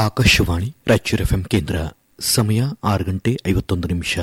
Akashvani Raichur FM ಕೇಂದ್ರ ಸಮಯ ಆರು ಗಂಟೆ ಐವತ್ತೊಂದು ನಿಮಿಷ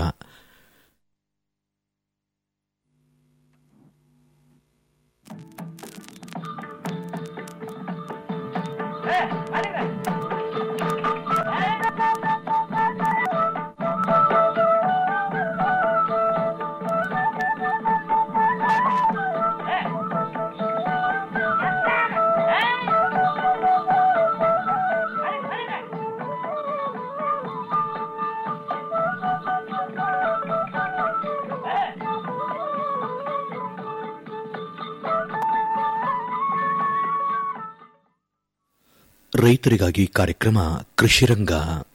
ರೈತರಿಗಾಗಿ ಕಾರ್ಯಕ್ರಮ ಕೃಷಿರಂಗ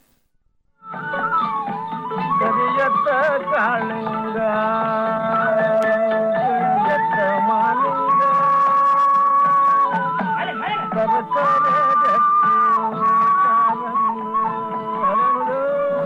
ಕರಿಯತ್ತ ಕಾಳಿಂಗ ಕರಿಯತ್ತ ಮಾಲಿಂಗ ಸರಸರ ಗಟ್ಟಿ ಕಾರಂಗಿ ಹರಳು.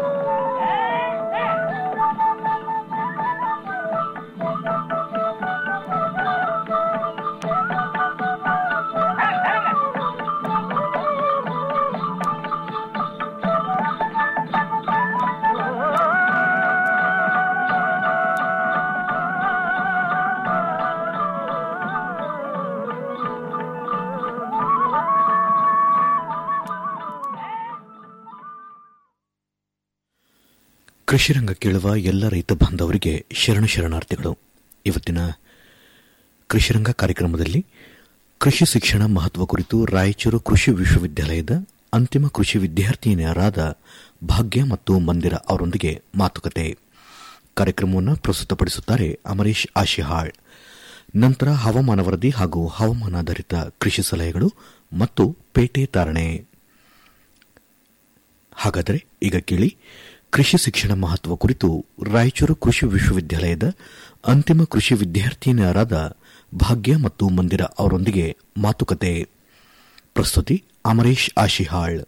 ಕೃಷಿರಂಗ ಕೇಳುವ ಎಲ್ಲ ರೈತ ಬಾಂಧವರಿಗೆ ಶರಣ ಶರಣಾರ್ಥಿಗಳು ಇವತ್ತಿನ ಕೃಷಿರಂಗ ಕಾರ್ಯಕ್ರಮದಲ್ಲಿ ಕೃಷಿ ಶಿಕ್ಷಣ ಮಹತ್ವ ಕುರಿತು ರಾಯಚೂರು ಕೃಷಿ ವಿಶ್ವವಿದ್ಯಾಲಯದ ಅಂತಿಮ ಕೃಷಿ ವಿದ್ಯಾರ್ಥಿನಿಯರಾದ ಭಾಗ್ಯ ಮತ್ತು ಮಂದಿರ ಅವರೊಂದಿಗೆ ಮಾತುಕತೆ ಕಾರ್ಯಕ್ರಮವನ್ನು ಪ್ರಸ್ತುತಪಡಿಸುತ್ತಾರೆ ಅಮರೀಶ್ ಆಶಿಹಾಳ್ ನಂತರ ಹವಾಮಾನ ವರದಿ ಹಾಗೂ ಹವಾಮಾನಾಧಾರಿತ ಕೃಷಿ ಸಲಹೆಗಳು ಮತ್ತು ಪೇಟೆ ತಾರಣೆ ಹಾಗಾದರೆ ಈಗ ಕೇಳಿ ಕೃಷಿ ಶಿಕ್ಷಣ ಮಹತ್ವ ಕುರಿತು ರಾಯಚೂರು ಕೃಷಿ ವಿಶ್ವವಿದ್ಯಾಲಯದ ಅಂತಿಮ ಕೃಷಿ ವಿದ್ಯಾರ್ಥಿನಿಯರಾದ ಭಾಗ್ಯ ಮತ್ತು ಮಂದಿರ ಅವರೊಂದಿಗೆ ಮಾತುಕತೆ ಪ್ರಸ್ತುತಿ ಅಮರೇಶ್ ಆಶಿಹಾಳ್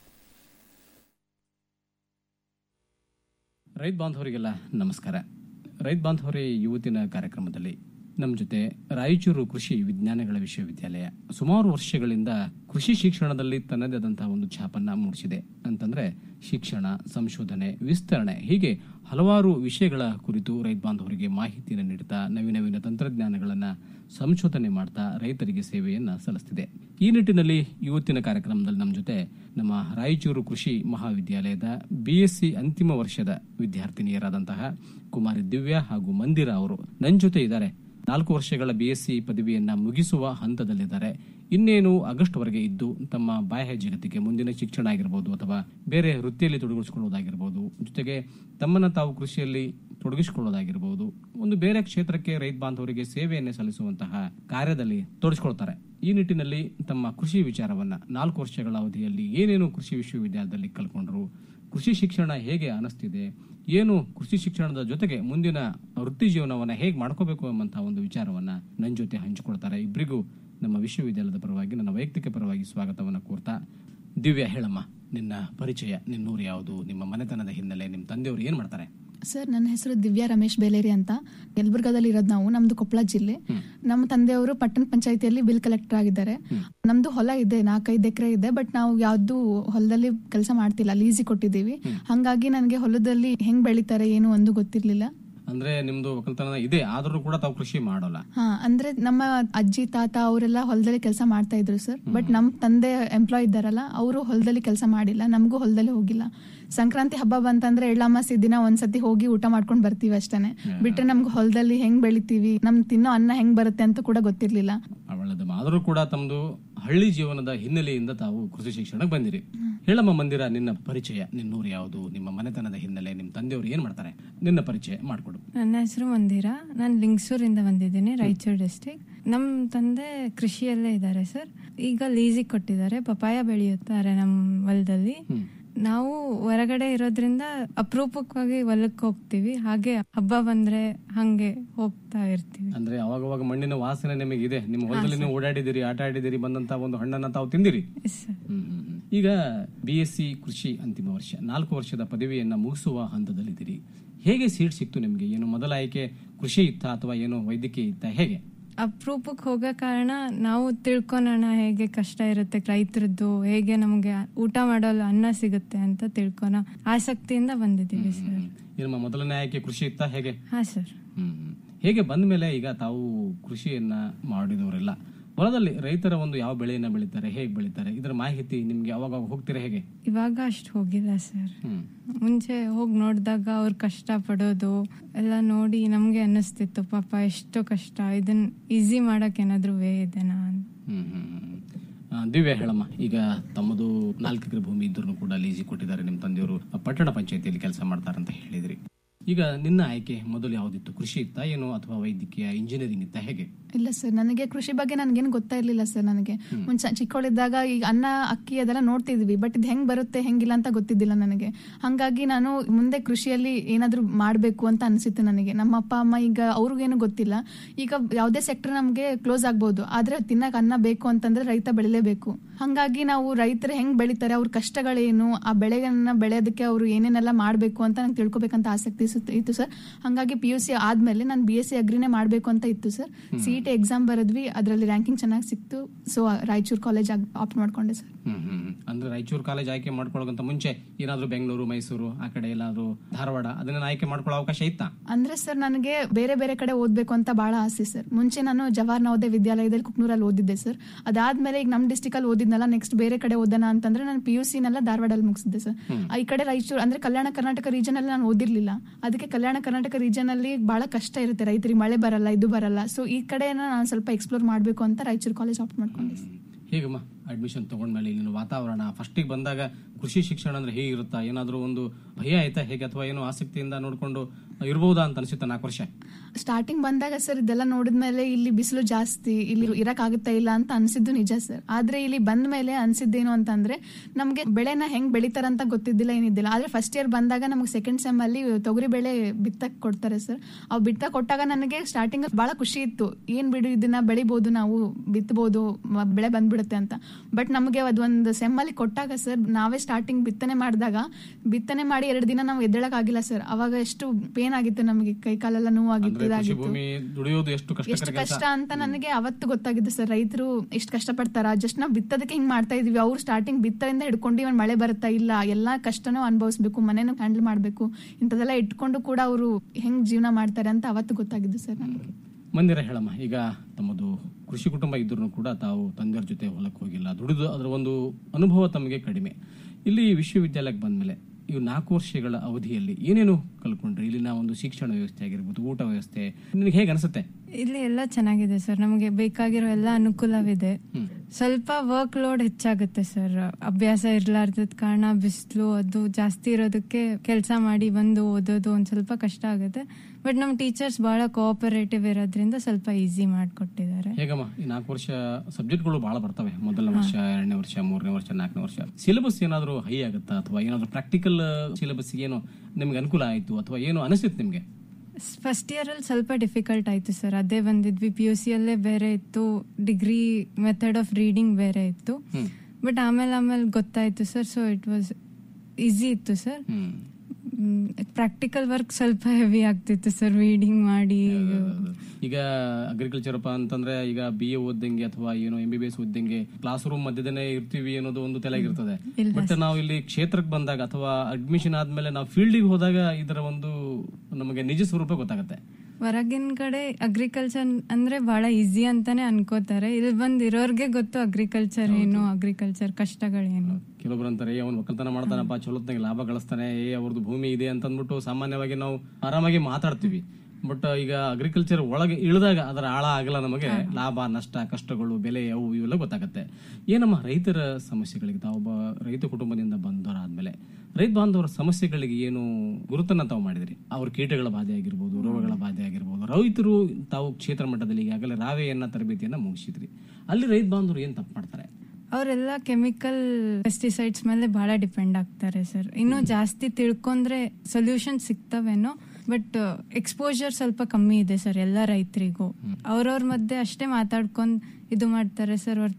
ರೈತ ಬಾಂಧವರಿಗೆಲ್ಲ ನಮಸ್ಕಾರ ರೈತ ಬಾಂಧವರೇ ಇವತ್ತಿನ ಕಾರ್ಯಕ್ರಮದಲ್ಲಿ ನಮ್ಮ ಜೊತೆ ರಾಯಚೂರು ಕೃಷಿ ವಿಜ್ಞಾನಗಳ ವಿಶ್ವವಿದ್ಯಾಲಯ ಸುಮಾರು ವರ್ಷಗಳಿಂದ ಕೃಷಿ ಶಿಕ್ಷಣದಲ್ಲಿ ತನ್ನದೇ ಆದಂತಹ ಒಂದು ಛಾಪನ್ನ ಮೂಡಿಸಿದೆ ಅಂತಂದ್ರೆ ಶಿಕ್ಷಣ ಸಂಶೋಧನೆ ವಿಸ್ತರಣೆ ಹೀಗೆ ಹಲವಾರು ವಿಷಯಗಳ ಕುರಿತು ರೈತ ಬಾಂಧವರಿಗೆ ಮಾಹಿತಿಯನ್ನು ನೀಡುತ್ತಾ ನವೀನ ನವೀನ ತಂತ್ರಜ್ಞಾನಗಳನ್ನ ಸಂಶೋಧನೆ ಮಾಡ್ತಾ ರೈತರಿಗೆ ಸೇವೆಯನ್ನ ಸಲ್ಲಿಸ್ತಿದೆ ಈ ನಿಟ್ಟಿನಲ್ಲಿ ಇವತ್ತಿನ ಕಾರ್ಯಕ್ರಮದಲ್ಲಿ ನಮ್ಮ ಜೊತೆ ನಮ್ಮ ರಾಯಚೂರು ಕೃಷಿ ಮಹಾವಿದ್ಯಾಲಯದ ಬಿಎಸ್ಸಿ ಅಂತಿಮ ವರ್ಷದ ವಿದ್ಯಾರ್ಥಿನಿಯರಾದಂತಹ ಕುಮಾರಿ ದಿವ್ಯಾ ಹಾಗೂ ಮಂದಿರ ಅವರು ನನ್ನ ಜೊತೆ ಇದ್ದಾರೆ ನಾಲ್ಕು ವರ್ಷಗಳ ಬಿಎಸ್ಸಿ ಪದವಿಯನ್ನ ಮುಗಿಸುವ ಹಂತದಲ್ಲಿದ್ದಾರೆ ಇನ್ನೇನು ಆಗಸ್ಟ್ ವರೆಗೆ ಇದ್ದು ತಮ್ಮ ಬಾಹ್ಯ ಜಗತ್ತಿಗೆ ಮುಂದಿನ ಶಿಕ್ಷಣ ಆಗಿರ್ಬೋದು ಅಥವಾ ಬೇರೆ ವೃತ್ತಿಯಲ್ಲಿ ತೊಡಗಿಸಿಕೊಳ್ಳುವುದಾಗಿರ್ಬೋದು ಜೊತೆಗೆ ತಮ್ಮನ್ನ ತಾವು ಕೃಷಿಯಲ್ಲಿ ತೊಡಗಿಸಿಕೊಳ್ಳೋದಾಗಿರ್ಬೋದು ಒಂದು ಬೇರೆ ಕ್ಷೇತ್ರಕ್ಕೆ ರೈತ ಬಾಂಧವರಿಗೆ ಸೇವೆಯನ್ನೇ ಸಲ್ಲಿಸುವಂತಹ ಕಾರ್ಯದಲ್ಲಿ ತೊಡಗಿಸಿಕೊಳ್ತಾರೆ ಈ ನಿಟ್ಟಿನಲ್ಲಿ ತಮ್ಮ ಕೃಷಿ ವಿಚಾರವನ್ನ ನಾಲ್ಕು ವರ್ಷಗಳ ಅವಧಿಯಲ್ಲಿ ಏನೇನು ಕೃಷಿ ವಿಶ್ವವಿದ್ಯಾಲಯದಲ್ಲಿ ಕಲ್ಕೊಂಡ್ರು ಕೃಷಿ ಶಿಕ್ಷಣ ಹೇಗೆ ಅನಿಸ್ತಿದೆ ಏನು ಕೃಷಿ ಶಿಕ್ಷಣದ ಜೊತೆಗೆ ಮುಂದಿನ ವೃತ್ತಿ ಜೀವನವನ್ನ ಹೇಗೆ ಮಾಡ್ಕೋಬೇಕು ಎಂಬಂತಹ ಒಂದು ವಿಚಾರವನ್ನ ನನ್ನ ಜೊತೆ ಹಂಚಿಕೊಳ್ತಾರೆ ಇಬ್ಬರಿಗೂ ನಮ್ಮ ವಿಶ್ವವಿದ್ಯಾಲಯದ ಪರವಾಗಿ ನನ್ನ ವೈಯಕ್ತಿಕ ಪರವಾಗಿ ಸ್ವಾಗತವನ್ನ ಕೋರ್ತಾ ದಿವ್ಯಾ ಹೇಳಮ್ಮ ನಿನ್ನ ಪರಿಚಯ ನಿನ್ನ ಊರು ಯಾವುದು ನಿಮ್ಮ ಮನೆತನದ ಹಿನ್ನೆಲೆ ನಿಮ್ಮ ತಂದೆಯವರು ಏನ್ ಮಾಡ್ತಾರೆ ಸರ್ ನನ್ನ ಹೆಸರು ದಿವ್ಯಾ ರಮೇಶ್ ಬೇಲೇರಿ ಅಂತ ಯಲಬುರ್ಗಾದಲ್ಲಿ ಇರೋದು ನಾವು ನಮ್ದು ಕೊಪ್ಪಳ ಜಿಲ್ಲೆ ನಮ್ಮ ತಂದೆಯವರು ಪಟ್ಟಣ ಪಂಚಾಯತಿಯಲ್ಲಿ ಬಿಲ್ ಕಲೆಕ್ಟರ್ ಆಗಿದ್ದಾರೆ ನಮ್ದು ಹೊಲ ಇದೆ ನಾಲ್ಕೈದು ಎಕರೆ ಇದೆ ಬಟ್ ನಾವು ಯಾವ್ದು ಹೊಲದಲ್ಲಿ ಕೆಲಸ ಮಾಡ್ತಿಲ್ಲ ಲೀಸಿ ಕೊಟ್ಟಿದ್ದೀವಿ ಹಂಗಾಗಿ ನನಗೆ ಹೊಲದಲ್ಲಿ ಹೆಂಗ್ ಬೆಳಿತಾರೆ ಏನು ಒಂದು ಗೊತ್ತಿರ್ಲಿಲ್ಲ ಅಂದ್ರೆ ನಿಮ್ದು ಒಕ್ಕಲ್ತನ ಇದೆ ಆದ್ರೂ ಕೂಡ ತಾವು ಕೃಷಿ ಮಾಡೋಲ್ಲ ಹಾ ಅಂದ್ರೆ ನಮ್ಮ ಅಜ್ಜಿ ತಾತ ಅವರೆಲ್ಲ ಹೊಲದಲ್ಲಿ ಕೆಲಸ ಮಾಡ್ತಾ ಇದ್ರು ಸರ್ ಬಟ್ ನಮ್ ತಂದೆ ಎಂಪ್ಲಾಯ್ ಇದ್ದಾರಲ್ಲ ಅವರು ಹೊಲದಲ್ಲಿ ಕೆಲಸ ಮಾಡಿಲ್ಲ ನಮಗೂ ಹೊಲದಲ್ಲಿ ಹೋಗಿಲ್ಲ ಸಂಕ್ರಾಂತಿ ಹಬ್ಬ ಬಂತಂದ್ರೆ ಎಳ್ಳಮಾಸಿ ದಿನ ಒಂದ್ಸತಿ ಹೋಗಿ ಊಟ ಮಾಡ್ಕೊಂಡ್ ಬರ್ತೀವಿ ಅಷ್ಟೇನೆ ಬಿಟ್ರೆ ನಮ್ಗೆ ಹೊಲದಲ್ಲಿ ಹೆಂಗ್ ಬೆಳಿತೀವಿ ನಮ್ ತಿನ್ನೋ ಅನ್ನ ಹೆಂಗ್ ಬರುತ್ತೆ ಅಂತ ಕೂಡ ಗೊತ್ತಿರ್ಲಿಲ್ಲ ಒಳ್ಳೆದಮ್ಮ ಆದ್ರೂ ಕೂಡ ತಮ್ದು ಹಳ್ಳಿ ಜೀವನದ ಹಿನ್ನೆಲೆಯಿಂದ ತಾವು ಕೃಷಿ ಶಿಕ್ಷಣಕ್ಕೆ ಬಂದಿರಿ ಹೇಳಮ್ಮ ಮಂದಿರ ನಿನ್ನ ಪರಿಚಯ ನಿನ್ನ ಊರು ಯಾವುದು ನಿಮ್ಮ ಮನೆತನದ ಹಿನ್ನೆಲೆ ನಿಮ್ಮ ತಂದೆಯವರು ಏನ್ ಮಾಡ್ತಾರೆ ನಿನ್ನ ಪರಿಚಯ ಮಾಡ್ಕೊಡು ನನ್ನ ಹೆಸರು ಮಂದಿರ ನಾನು ಲಿಂಗಸೂರಿಂದ ಬಂದಿದ್ದೀನಿ ರಾಯಚೂರು ಡಿಸ್ಟಿಕ್ ನಮ್ಮ ತಂದೆ ಕೃಷಿಯಲ್ಲೇ ಇದ್ದಾರೆ ಸರ್ ಈಗ ಲೀಸಿಗೆ ಕೊಟ್ಟಿದ್ದಾರೆ ಪಪಾಯ ಬೆಳೆಯುತ್ತಾರೆ ನಮ್ಮ ಹೊಲದಲ್ಲಿ ನಾವು ಹೊರಗಡೆ ಇರೋದ್ರಿಂದ ಅಪರೂಪಕ್ಕಾಗಿ ಹೊಲಕ್ಕೆ ಹೋಗ್ತೀವಿ ಹಾಗೆ ಹಬ್ಬ ಬಂದ್ರೆ ಹಂಗೆ ಹೋಗ್ತಾ ಇರ್ತೀವಿ ಅಂದ್ರೆ ಅವಾಗವಾಗ ಮಣ್ಣಿನ ವಾಸನೆ ನಿಮಗೆ ಇದೆ ನಿಮ್ಮ ಹೊಲದಲ್ಲಿ ನೀವು ಓಡಾಡಿದಿರಿ ಆಟ ಆಡಿದಿರಿ ಬಂದಂತ ಒಂದು ಹಣ್ಣನ್ನ ತಾವು ತಿಂದಿರಿ ಎಸ್ ಸರ್ ಹ್ಮ್, ಹ್ಮ್, ಹ್ಮ್. ಈಗ ಬಿ ಎಸ್ ಸಿ ಕೃಷಿ ಅಂತಿಮ ವರ್ಷ ನಾಲ್ಕು ವರ್ಷದ ಪದವಿಯನ್ನ ಮುಗಿಸುವ ಹಂತದಲ್ಲಿದ್ದೀರಿ ಹೇಗೆ ಸೀಟ್ ಸಿಕ್ತು ನಿಮಗೆ ಏನು ಮೊದಲ ಆಯ್ಕೆ ಕೃಷಿ ಇತ್ತ ಅಥವಾ ಏನು ವೈದ್ಯಕೀಯ ಇತ್ತ ಹೇಗೆ ಅಪ್ರೂಪಕ್ಕೆ ಹೋಗೋ ಕಾರಣ ನಾವು ತಿಳ್ಕೊಳೋಣ ಹೇಗೆ ಕಷ್ಟ ಇರುತ್ತೆ ರೈತರದ್ದು ಹೇಗೆ ನಮಗೆ ಊಟ ಮಾಡಲು ಅನ್ನ ಸಿಗುತ್ತೆ ಅಂತ ತಿಳ್ಕೊಳೋ ಆಸಕ್ತಿಯಿಂದ ಬಂದಿದ್ದೀವಿ ಸರ್ ನಿಮ್ಮ ಮೊದಲನೇ ಆಯ್ಕೆ ಕೃಷಿ ಇತ್ತ ಹೇಗೆ ಹಾ ಸರ್ ಹ್ಮ್ ಹ್ಮ್. ಹೇಗೆ ಬಂದ ಮೇಲೆ ಈಗ ತಾವು ಕೃಷಿಯನ್ನ ಮಾಡಿದವರೆಲ್ಲ ಹೊಲದಲ್ಲಿ ರೈತರ ಒಂದು ಯಾವ ಬೆಳೆಯನ್ನ ಬೆಳೀತಾರೆ ಹೇಗೆ ಬೆಳೀತಾರೆ ಇದರ ಮಾಹಿತಿ ನಿಮ್ಗೆ ಯಾವಾಗ ಹೋಗ್ತೀರಾ ಹೇಗೆ ಇವಾಗ ಅಷ್ಟು ಹೋಗಿಲ್ಲ ಸರ್ ಹ್ಮ್ ಮುಂಚೆ ಹೋಗಿ ನೋಡಿದಾಗ ಅವ್ರು ಕಷ್ಟ ಪಡೋದು ಎಲ್ಲ ನೋಡಿ ನಮಗೆ ಅನ್ನಿಸ್ತಿತ್ತು ಪಾಪ ಎಷ್ಟು ಕಷ್ಟ ಇದನ್ನ ಈಸಿ ಮಾಡಕ್ ಏನಾದ್ರೂ ವೇ ಇದೆನಾ ಅಂತ ಹ್ಮ್ ಹ್ಮ್ ಹ್ಮ್. ಆ, ದಿವ್ಯ ಹೇಳಮ್ಮ ಈಗ ತಮ್ಮದು ನಾಲ್ಕು ಎಕರೆ ಭೂಮಿ ಇದ್ರೂ ಕೂಡ ಲೀಸಿ ಕೊಟ್ಟಿದ್ದಾರೆ ನಿಮ್ಮ ತಂದೆಯವರು ಪಟ್ಟಣ ಪಂಚಾಯತಿಯಲ್ಲಿ ಕೆಲಸ ಮಾಡ್ತಾರಂತ ಹೇಳಿದ್ರಿ ಈಗ ನಿನ್ನ ಆಯ್ಕೆ ಮೊದಲು ಯಾವ್ದಿತ್ತು ಕೃಷಿ ಇತ್ತಾ ಏನು ಅಥವಾ ವೈದ್ಯಕೀಯ ಇಂಜಿನಿಯರಿಂಗ್ ಇತ್ತಾ ಹೇಗೆ ಇಲ್ಲ ಸರ್ ನನಗೆ ಕೃಷಿ ಬಗ್ಗೆ ನನ್ಗೇನು ಗೊತ್ತಾ ಇರ್ಲಿಲ್ಲ ಸರ್ ನನಗೆ ಮುಂಚೆ ಚಿಕ್ಕವಳಿದ್ದಾಗ ಈಗ ಅನ್ನ ಅಕ್ಕಿ ಅದೆಲ್ಲ ನೋಡ್ತಿದ್ವಿ ಬಟ್ ಇದು ಹೆಂಗ್ ಬರುತ್ತೆ ಹೆಂಗಿಲ್ಲ ಅಂತ ಗೊತ್ತಿದ್ದಿಲ್ಲ ನನಗೆ ಹಂಗಾಗಿ ನಾನು ಮುಂದೆ ಕೃಷಿಯಲ್ಲಿ ಏನಾದ್ರೂ ಮಾಡ್ಬೇಕು ಅಂತ ಅನ್ಸಿತ್ತು ನನಗೆ ನಮ್ಮ ಅಪ್ಪ ಅಮ್ಮ ಈಗ ಅವ್ರಿಗೇನು ಗೊತ್ತಿಲ್ಲ ಈಗ ಯಾವುದೇ ಸೆಕ್ಟರ್ ನಮ್ಗೆ ಕ್ಲೋಸ್ ಆಗ್ಬೋದು ಆದ್ರೆ ತಿನ್ನಕ್ ಅನ್ನ ಬೇಕು ಅಂತಂದ್ರೆ ರೈತ ಬೆಳಿಲೇಬೇಕು ಹಂಗಾಗಿ ನಾವು ರೈತರು ಹೆಂಗ್ ಬೆಳಿತಾರೆ ಅವ್ರ ಕಷ್ಟಗಳೇನು ಆ ಬೆಳೆಗಳನ್ನ ಬೆಳೆಯೋದಕ್ಕೆ ಅವರು ಏನೇನೆಲ್ಲ ಮಾಡ್ಬೇಕು ಅಂತ ನಂಗೆ ತಿಳ್ಕೊಬೇಕಂತ ಆಸಕ್ತಿ ಇತ್ತು- ಇತ್ತು ಸರ್ ಹಂಗಾಗಿ ಪಿ ಯು ಸಿ ಆದ್ಮೇಲೆ ನಾನು ಬಿ ಎಸ್ ಸಿ ಅಗ್ರಿನೇ ಮಾಡ್ಬೇಕು ಅಂತ ಇತ್ತು ಸರ್ ಸಿ ಟಿ ಎಕ್ಸಾಮ್ ಬರೆದ್ವಿ ಅದರಲ್ಲಿ ರ್ಯಾಂಕಿಂಗ್ ಚೆನ್ನಾಗಿ ಸಿಕ್ತು ಸೊ ರಾಯಚೂರು ಕಾಲೇಜ್ ಆಪ್ಟ್ ಮಾಡ್ಕೊಂಡೆ ಸರ್ ಹ್ಮ್ ಹ್ಮ್ ಹ್ಮ್. ಅಂದ್ರೆ ರಾಯಚೂರು ಕಾಲೇಜ್ ಆಯ್ಕೆ ಮಾಡ್ಕೊಳ್ಳೋಕಂತ ಮುಂಚೆ ಏನಾದ್ರು ಬೆಂಗಳೂರು ಮೈಸೂರು ಆ ಕಡೆ ಎಲ್ಲಾದ್ರೂ ಧಾರವಾಡ ಅದನ್ನ ಆಯ್ಕೆ ಮಾಡ್ಕೊಳ್ಳೋ ಅವಕಾಶ ಇತ್ತಾ ಅಂದ್ರೆ ಸರ್ ನನಗೆ ಬೇರೆ ಬೇರೆ ಕಡೆ ಓದ್ಬೇಕು ಅಂತ ಬಹಳ ಆಸೆ ಸರ್ ಮುಂಚೆ ನಾನು ಜವಾಹರ್ ನವೋದಯ ವಿದ್ಯಾಲಯದಲ್ಲಿ ಕುಕ್ನೂರಲ್ಲಿ ಓದಿದ್ದೆ ಸರ್ ಅದಾದ್ಮೇಲೆ ಈಗ ನಮ್ಮ ಡಿಸ್ಟಿಕ್ ಅಲ್ಲಿ ಓದಿದ್ನಲ್ಲ ನೆಕ್ಸ್ಟ್ ಬೇರೆ ಕಡೆ ಓದೋಣ ಅಂತಂದ್ರೆ ನಾನು ಪಿ ಯು ಸಿನೆಲ್ಲ ಧಾರವಾಡಲ್ಲಿ ಮುಗಿಸಿದ್ದೆ ಸರ್ ಈ ಕಡೆ ರಾಯಚೂರು ಅಂದ್ರೆ ಕಲ್ಯಾಣ ಕರ್ನಾಟಕ ರೀಜನ್ ಅಲ್ಲಿ ನಾನು ಓದಿರ್ಲಿಲ್ಲ ಅದಕ್ಕೆ ಕಲ್ಯಾಣ ಕರ್ನಾಟಕ ರೀಜನ್ ಅಲ್ಲಿ ಬಹಳ ಕಷ್ಟ ಇರುತ್ತೆ ರೈತರಿಗೆ ಮಳೆ ಬರಲ್ಲ ಇದು ಬರಲ್ಲ ಸೊ ಈ ಕಡೆ ನಾನು ಸ್ವಲ್ಪ ಎಕ್ಸ್ಪ್ಲೋರ್ ಮಾಡ್ಬೇಕು ಅಂತ ರಾಯಚೂರು ಕಾಲೇಜ್ ಆಪ್ಟ್ ಮಾಡ್ಕೊಂಡೆ ಸರ್. ಹೇಗಮ್ಮ ಅಡ್ಮಿಷನ್ ತಗೊಂಡ್ಮೇಲೆ ಇಲ್ಲಿನ ವಾತಾವರಣ ಫಸ್ಟಿಗೆ ಬಂದಾಗ ಕೃಷಿ ಶಿಕ್ಷಣ ಅಂದ್ರೆ ಹೇಗಿರುತ್ತಾ ಏನಾದ್ರೂ ಒಂದು ಭಯ ಆಯ್ತಾ ಹೇಗೆ ಅಥವಾ ಏನೋ ಆಸಕ್ತಿಯಿಂದ ನೋಡ್ಕೊಂಡು ಇರ್ಬೋದಾ ಅಂತ ಅನ್ಸುತ್ತಾ ನಾಲ್ಕು ವರ್ಷ ಸ್ಟಾರ್ಟಿಂಗ್ ಬಂದಾಗ ಸರ್ ಇದೆಲ್ಲ ನೋಡಿದ್ಮೇಲೆ ಇಲ್ಲಿ ಬಿಸಿಲು ಜಾಸ್ತಿ ಇಲ್ಲಿ ಇರಕ್ ಆಗುತ್ತಾ ಇಲ್ಲ ಅಂತ ಅನ್ಸಿದ್ದು ನಿಜ ಸರ್ ಆದ್ರೆ ಇಲ್ಲಿ ಬಂದ ಮೇಲೆ ಅನ್ಸಿದ್ದೇನು ಅಂತಂದ್ರೆ ನಮ್ಗೆ ಬೆಳೆನ ಹೆಂಗ್ ಬೆಳಿತಾರಂತ ಗೊತ್ತಿದ್ದಿಲ್ಲ ಏನಿದ್ದಿಲ್ಲ ಆದ್ರೆ ಫಸ್ಟ್ ಇಯರ್ ಬಂದಾಗ ನಮ್ಗೆ ಸೆಕೆಂಡ್ ಸೆಮ್ ಅಲ್ಲಿ ತೊಗರಿ ಬೆಳೆ ಬಿತ್ತಕ್ ಕೊಡ್ತಾರೆ ಸರ್ ಅವ್ ಬಿತ್ತಕ್ ಕೊಟ್ಟಾಗ ನನಗೆ ಸ್ಟಾರ್ಟಿಂಗ್ ಬಹಳ ಖುಷಿ ಇತ್ತು ಏನ್ ಬಿಡು ಇದನ್ನ ಬೆಳಿಬಹುದು ನಾವು ಬಿತ್ತಬಹುದು ಮ- ಬೆಳೆ ಬಂದ್ಬಿಡುತ್ತೆ ಅಂತ ಬಟ್ ನಮಗೆ ಅದೊಂದು ಸೆಮ್ ಅಲ್ಲಿ ಕೊಟ್ಟಾಗ ಸರ್ ನಾವೇ ಸ್ಟಾರ್ಟಿಂಗ್ ಬಿತ್ತನೆ ಮಾಡಿದಾಗ ಬಿತ್ತನೆ ಮಾಡಿ ಎರಡು ದಿನ ನಾವು ಎದ್ದೇಳಕ್ ಆಗಿಲ್ಲ ಸರ್ ಅವಾಗ ಎಷ್ಟು ಪೇನ್ ಆಗಿತ್ತು ನಮಗೆ ಕೈ ಕಾಲೆಲ್ಲ ನೋವಾಗಿತ್ತು ಅಂದ್ರೆ ಕೃಷಿ ಇದಾಗಿತ್ತು ಭೂಮಿ ದುಡಿಯೋದು ಎಷ್ಟು ಎಷ್ಟು ಕಷ್ಟಕರ ಕೆಲಸ ಕಷ್ಟ ಅಂತ ನನಗೆ ಅವತ್ತು ಗೊತ್ತಾಗಿದೆ ಸರ್ ರೈತರು ಎಷ್ಟು ಕಷ್ಟಪಡ್ತಾರ ಜಸ್ಟ್ ನಾವು ಬಿತ್ತೋದಕ್ಕೆ ಹಿಂಗ್ ಮಾಡ್ತಾ ಇದೀವಿ ಅವ್ರು ಸ್ಟಾರ್ಟಿಂಗ್ ಬಿತ್ತರಿಂದ ಹಿಡ್ಕೊಂಡು ಇವನ್ ಮಳೆ ಬರುತ್ತಾ ಇಲ್ಲ ಎಲ್ಲಾ ಕಷ್ಟನೂ ಅನುಭವಿಸ್ಬೇಕು ಮನೇನು ಹ್ಯಾಂಡಲ್ ಮಾಡ್ಬೇಕು ಇಂಥದೆಲ್ಲ ಇಟ್ಕೊಂಡು ಕೂಡ ಅವರು ಹೆಂಗ್ ಜೀವನ ಮಾಡ್ತಾರೆ ಅಂತ ಅವತ್ತು ಗೊತ್ತಾಗಿದ್ದು ಸರ್ ನನಗೆ ಮಂದಿರ ಹೇಳಮ್ಮ ಈಗ ತಮ್ಮದು ಕೃಷಿ ಕುಟುಂಬ ಇದ್ರೂ ಕೂಡ ತಾವು ತಂದೆಯವ್ರ ಜೊತೆ ಹೊಲಕ್ಕೆ ಹೋಗಿಲ್ಲ ದುಡಿದು ಅದರ ಒಂದು ಅನುಭವ ತಮಗೆ ಕಡಿಮೆ ಇಲ್ಲಿ ವಿಶ್ವವಿದ್ಯಾಲಯಕ್ಕೆ ಬಂದ್ಮೇಲೆ ಇವು ನಾಲ್ಕು ವರ್ಷಗಳ ಅವಧಿಯಲ್ಲಿ ಏನೇನು ಕಲ್ಕೊಂಡ್ರಿ ಇಲ್ಲಿನ ಒಂದು ಶಿಕ್ಷಣ ವ್ಯವಸ್ಥೆ ಆಗಿರ್ಬೋದು ಊಟ ವ್ಯವಸ್ಥೆ ನಿನಗೆ ಹೇಗೆ ಅನಿಸುತ್ತೆ ಇಲ್ಲಿ ಎಲ್ಲ ಚೆನ್ನಾಗಿದೆ ಸರ್ ನಮಗೆ ಬೇಕಾಗಿರೋ ಎಲ್ಲ ಅನುಕೂಲವಿದೆ ಸ್ವಲ್ಪ ವರ್ಕ್ ಲೋಡ್ ಹೆಚ್ಚಾಗುತ್ತೆ ಸರ್ ಅಭ್ಯಾಸ ಇರ್ಲಾರ್ದದ ಕಾರಣ ಬಿಸಿಲು ಅದು ಜಾಸ್ತಿ ಇರೋದಕ್ಕೆ ಕೆಲಸ ಮಾಡಿ ಬಂದು ಓದೋದು ಒಂದ್ ಸ್ವಲ್ಪ ಕಷ್ಟ ಆಗುತ್ತೆ ಬಟ್ ನಮ್ಮ ಟೀಚರ್ಸ್ ಬಹಳ ಕೋಆಪರೇಟಿವ್ ಇರೋದ್ರಿಂದ ಸ್ವಲ್ಪ ಈಸಿ ಮಾಡಿಕೊಟ್ಟಿದ್ದಾರೆ ಹೇಗಮ್ಮ ಈ ನಾಲ್ಕು ವರ್ಷ ಸಬ್ಜೆಕ್ಟ್ಗಳು ಬಹಳ ಬರ್ತವೆ ಮೊದಲನೇ ವರ್ಷ ಎರಡನೇ ವರ್ಷ ಮೂರನೇ ವರ್ಷ ನಾಲ್ಕನೇ ವರ್ಷ ಸಿಲೆಬಸ್ ಏನಾದರೂ ಹೈ ಆಗುತ್ತಾ ಅಥವಾ ಏನಾದರೂ ಪ್ರಾಕ್ಟಿಕಲ್ ಸಿಲೆಬಸ್ ಏನು ನಿಮ್ಗೆ ಅನುಕೂಲ ಆಯ್ತು ಅಥವಾ ಏನು ಅನಿಸುತ್ತೆ ನಿಮ್ಗೆ ಫಸ್ಟ್ ಇಯರ್ ಅಲ್ಲಿ ಸ್ವಲ್ಪ ಡಿಫಿಕಲ್ಟ್ ಆಯ್ತು ಸರ್ ಅದೇ ಬಂದಿದ್ವಿ ಪಿ ಯು ಸಿ ಅಲ್ಲೇ ಬೇರೆ ಇತ್ತು ಡಿಗ್ರಿ ಮೆಥಡ್ ಆಫ್ ರೀಡಿಂಗ್ ಬೇರೆ ಇತ್ತು ಬಟ್ ಆಮೇಲೆ ಆಮೇಲೆ ಗೊತ್ತಾಯ್ತು sir so it was easy ಇತ್ತು ಸರ್ ಹ್ಮ್ ಪ್ರಾಕ್ಟಿಕಲ್ ವರ್ಕ್ ಸ್ವಲ್ಪ ಹೆವಿ ಆಗ್ತಿತ್ತು ಸರ್ ರೀಡಿಂಗ್ ಮಾಡಿ ಈಗ ಅಗ್ರಿಕಲ್ಚರ್ ಅಪ್ಪ ಅಂತಂದ್ರೆ ಈಗ ಬಿ ಎ ಓದಂಗೆ ಅಥವಾ ಏನೋ ಎಂ ಬಿ ಬಿ ಎಸ್ ಓದಂಗೆ ಕ್ಲಾಸ್ ರೂಮ್ ಮಧ್ಯದನೇ ಇರ್ತೀವಿ ಅನ್ನೋದು ಒಂದು ತಲೆಗಿರ್ತದೆ ಬಟ್ ನಾವು ಇಲ್ಲಿ ಕ್ಷೇತ್ರಕ್ಕೆ ಬಂದಾಗ ಅಥವಾ ಅಡ್ಮಿಷನ್ ಆದ್ಮೇಲೆ ನಾವು ಫೀಲ್ಡಿಗೆ ಹೋದಾಗ ಇದರ ಒಂದು ನಮಗೆ ನಿಜ ಸ್ವರೂಪ ಗೊತ್ತಾಗುತ್ತೆ ಹೊರಗಿನ ಕಡೆ ಅಗ್ರಿಕಲ್ಚರ್ ಅಂದ್ರೆ ಬಹಳ ಈಸಿ ಅಂತಾನೆ ಅನ್ಕೋತಾರೆ ಇಲ್ಲಿ ಬಂದ್ ಇರೋರ್ಗೆ ಗೊತ್ತು ಅಗ್ರಿಕಲ್ಚರ್ ಏನು ಅಗ್ರಿಕಲ್ಚರ್ ಕಷ್ಟಗಳೇನು ಕೆಲವೊಬ್ರು ಅಂತಾರೆ ಅವನು ಒಕ್ಕಲ್ತನ ಮಾಡ್ತಾನಪ್ಪ ಚಲೋತ್ನಾಗ ಲಾಭ ಗಳಿಸ್ತಾನೆ ಏ ಅವ್ರದ್ದು ಭೂಮಿ ಇದೆ ಅಂತ ಅಂದ್ಬಿಟ್ಟು ಸಾಮಾನ್ಯವಾಗಿ ನಾವು ಆರಾಮಾಗಿ ಮಾತಾಡ್ತೀವಿ ಬಟ್ ಈಗ ಅಗ್ರಿಕಲ್ಚರ್ ಒಳಗೆ ಇಳಿದಾಗ ಅದರ ಆಳ ಆಗಲ್ಲ ನಮಗೆ ಲಾಭ ನಷ್ಟ ಕಷ್ಟಗಳು ಬೆಲೆ ಅವು ಇವೆಲ್ಲ ಗೊತ್ತಾಗುತ್ತೆ ಏನಮ್ಮ ರೈತರ ಸಮಸ್ಯೆಗಳಿಗೆ ತಾವೊಬ್ಬ ರೈತ ಕುಟುಂಬದಿಂದ ಬಂದವರಾದ್ಮೇಲೆ ರೈತ ಬಾಂಧವರ ಸಮಸ್ಯೆಗಳಿಗೆ ಏನು ಗುರುತನ್ನ ತಾವು ಮಾಡಿದ್ರಿ ಅವ್ರ ಕೀಟಗಳ ಬಾಧೆ ಆಗಿರ್ಬೋದು ರೋಗಗಳ ಬಾಧೆ ಆಗಿರ್ಬೋದು ರೈತರು ತಾವು ಕ್ಷೇತ್ರ ಮಟ್ಟದಲ್ಲಿ ಈಗಾಗಲೇ ರಾವೆಯನ್ನ ತರಬೇತಿಯನ್ನ ಮುಗಿಸಿದ್ರಿ ಅಲ್ಲಿ ರೈತ ಬಾಂಧವರು ಏನ್ ತಪ್ಪು ಮಾಡ್ತಾರೆ ಅವರೆಲ್ಲ ಕೆಮಿಕಲ್ ಪೆಸ್ಟಿಸೈಡ್ಸ್ ಮೇಲೆ ಬಹಳ ಡಿಪೆಂಡ್ ಆಗ್ತಾರೆ ಸರ್ ಇನ್ನು ಜಾಸ್ತಿ ತಿಳ್ಕೊಂಡ್ರೆ ಸೊಲ್ಯೂಷನ್ ಸಿಗ್ತವೇನೋ ಬಟ್ ಎಕ್ಸ್ಪೋಜರ್ ಸ್ವಲ್ಪ ಕಮ್ಮಿ ಇದೆ ಸರ್ ಎಲ್ಲ ರೈತರಿಗೂ ಅವ್ರವ್ರ ಮಧ್ಯೆ ಅಷ್ಟೇ ಮಾತಾಡ್ಕೊಂಡ್ ಇದು ಮಾಡ್ತಾರೆ ಸರ್ ಹೊರತು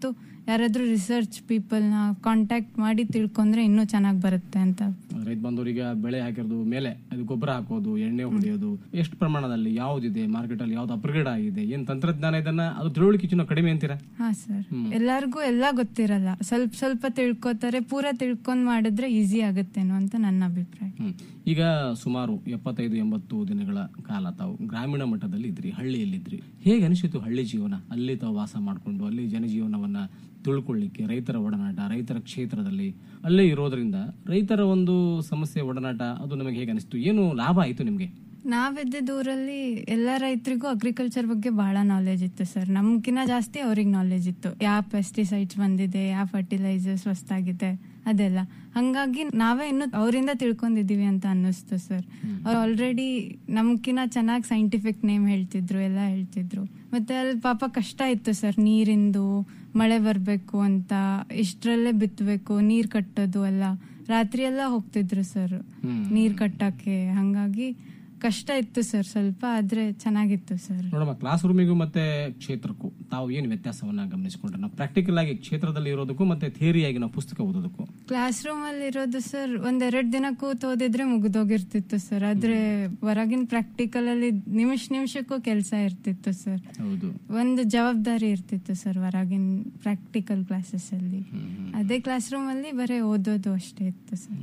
ಯಾರಾದ್ರೂ ರಿಸರ್ಚ್ ಪೀಪಲ್ನ ಕಾಂಟ್ಯಾಕ್ಟ್ ಮಾಡಿ ತಿಳ್ಕೊಂಡ್ರೆ ಇನ್ನೂ ಚೆನ್ನಾಗಿ ಬರುತ್ತೆ ಅಂತ ರೈತ ಬಂದವರಿಗೆ ಬೆಳೆ ಹಾಕಿರೋದು ಮೇಲೆ ಅದು ಗೊಬ್ಬರ ಹಾಕೋದು ಎಣ್ಣೆ ಹೊಡೆಯೋದು ಎಷ್ಟು ಪ್ರಮಾಣದಲ್ಲಿ ಯಾವ್ದಿದೆ ಮಾರ್ಕೆಟ್ ಅಲ್ಲಿ ಯಾವ್ದು ಅಪ್ಗ್ರೇಡ್ ಆಗಿದೆ ಏನ್ ತಂತ್ರಜ್ಞಾನ ಇದನ್ನ ಅದು ತಿಳುವಳಿಕೆ ಇನ್ನೂ ಕಡಿಮೆ ಅಂತೀರಾ ಹಾ ಸರ್ ಎಲ್ಲಾರ್ಗೂ ಎಲ್ಲ ಗೊತ್ತಿರಲ್ಲ ಸ್ವಲ್ಪ ಸ್ವಲ್ಪ ತಿಳ್ಕೊತಾರೆ ಪೂರಾ ತಿಳ್ಕೊಂಡ್ ಮಾಡಿದ್ರೆ ಈಸಿ ಆಗುತ್ತೇನೋ ಅಂತ ನನ್ನ ಅಭಿಪ್ರಾಯ ಹ್ಮ್. ಈಗ ಸುಮಾರು ಎಪ್ಪತ್ತೈದು ಎಂಬತ್ತು ದಿನಗಳ ಕಾಲ ತಾವು ಗ್ರಾಮೀಣ ಮಟ್ಟದಲ್ಲಿ ಇದ್ರಿ ಹಳ್ಳಿಯಲ್ಲಿದ್ರಿ ಹೇಗೆ ಅನಿಸಿತು ಹಳ್ಳಿ ಜೀವನ ಅಲ್ಲಿ ತಾವು ವಾಸ ಮಾಡಿಕೊಂಡು ಅಲ್ಲಿ ಜನಜೀವನವನ್ನ ತಿಳ್ಕೊಳ್ಳಿಕ್ಕೆ ರೈತರ ಒಡನಾಟ ರೈತರ ಕ್ಷೇತ್ರದಲ್ಲಿ ಅಲ್ಲೇ ಇರೋದ್ರಿಂದ ರೈತರ ಒಂದು ಸಮಸ್ಯೆ ಒಡನಾಟ ಅದು ನಮಗೆ ಹೇಗೆ ಅನಿಸ್ತು ಏನು ಲಾಭ ಆಯ್ತು ನಿಮ್ಗೆ ನಾವಿದ್ದ ಊರಲ್ಲಿ ಎಲ್ಲ ರೈತರಿಗೂ ಅಗ್ರಿಕಲ್ಚರ್ ಬಗ್ಗೆ ಬಹಳ ನಾಲೆಜ್ ಇತ್ತು ಸರ್ ನಮ್ಗಿನ್ನ ಜಾಸ್ತಿ ಅವ್ರಿಗೆ ನಾಲೆಜ್ ಇತ್ತು ಯಾವ ಪೆಸ್ಟಿಸೈಡ್ಸ್ ಬಂದಿದೆ ಯಾವ ಫರ್ಟಿಲೈಸರ್ಸ್ ಹೊಸ್ತಾಗಿದೆ ಅದೆಲ್ಲ ಹಂಗಾಗಿ ನಾವೇ ಇನ್ನು ಅವರಿಂದ ತಿಳ್ಕೊಂಡಿದೀವಿ ಅಂತ ಅನ್ನಿಸ್ತು ಸರ್ ಅವ್ರು ಆಲ್ರೆಡಿ ನಮ್ಕಿನ್ನ ಚೆನ್ನಾಗಿ ಸೈಂಟಿಫಿಕ್ ನೇಮ್ ಹೇಳ್ತಿದ್ರು ಎಲ್ಲ ಹೇಳ್ತಿದ್ರು ಮತ್ತೆ ಅಲ್ಲಿ ಪಾಪ ಕಷ್ಟ ಇತ್ತು ಸರ್ ನೀರಿಂದು ಮಳೆ ಬರ್ಬೇಕು ಅಂತ ಇಷ್ಟರಲ್ಲೇ ಬಿತ್ತಬೇಕು ನೀರ್ ಕಟ್ಟೋದು ಎಲ್ಲ ರಾತ್ರಿ ಎಲ್ಲ ಹೋಗ್ತಿದ್ರು ಸರ್ ನೀರ್ ಕಟ್ಟಕ್ಕೆ ಹಂಗಾಗಿ ಕಷ್ಟ ಇತ್ತು ಸರ್ ಸ್ವಲ್ಪ ಆದ್ರೆ ಚೆನ್ನಾಗಿತ್ತು ಸರ್ ನೋಡಮ್ಮ ಕ್ಲಾಸ್ ರೂಮಿಗೂ ಮತ್ತೆ ಕ್ಷೇತ್ರಕ್ಕೂ ತಾವು ಏನು ವ್ಯತ್ಯಾಸವನ್ನ ಗಮನಿಸಿಕೊಂಡ್ರೆ ನಾವು ಪ್ರಾಕ್ಟಿಕಲ್ ಆಗಿ ಕ್ಷೇತ್ರದಲ್ಲಿ ಇರೋದಕ್ಕೂ ಮತ್ತೆ ಥಿಯರಿಯಾಗಿ ನಾವು ಪುಸ್ತಕ ಓದೋದಕ್ಕೂ ಕ್ಲಾಸ್ ರೂಮ್ ಅಲ್ಲಿ ಇರೋದು ಸರ್ ಒಂದ್ ಎರಡ್ ದಿನ ಕೂತ್ ಓದಿದ್ರೆ ಮುಗ್ದೋಗಿರ್ತಿತ್ತು ಸರ್ ಆದ್ರೆ ಹೊರಗಿನ ಪ್ರಾಕ್ಟಿಕಲ್ ಅಲ್ಲಿ ನಿಮಿಷ ನಿಮಿಷಕ್ಕೂ ಕೆಲಸ ಇರ್ತಿತ್ತು ಸರ್ ಹೌದು ಒಂದು ಜವಾಬ್ದಾರಿ ಇರ್ತಿತ್ತು ಸರ್ ಹೊರಗಿನ ಪ್ರಾಕ್ಟಿಕಲ್ ಕ್ಲಾಸಸ್ ಅಲ್ಲಿ ಅದೇ ಕ್ಲಾಸ್ ರೂಮ್ ಅಲ್ಲಿ ಬರೀ ಓದೋದು ಅಷ್ಟೇ ಇತ್ತು ಸರ್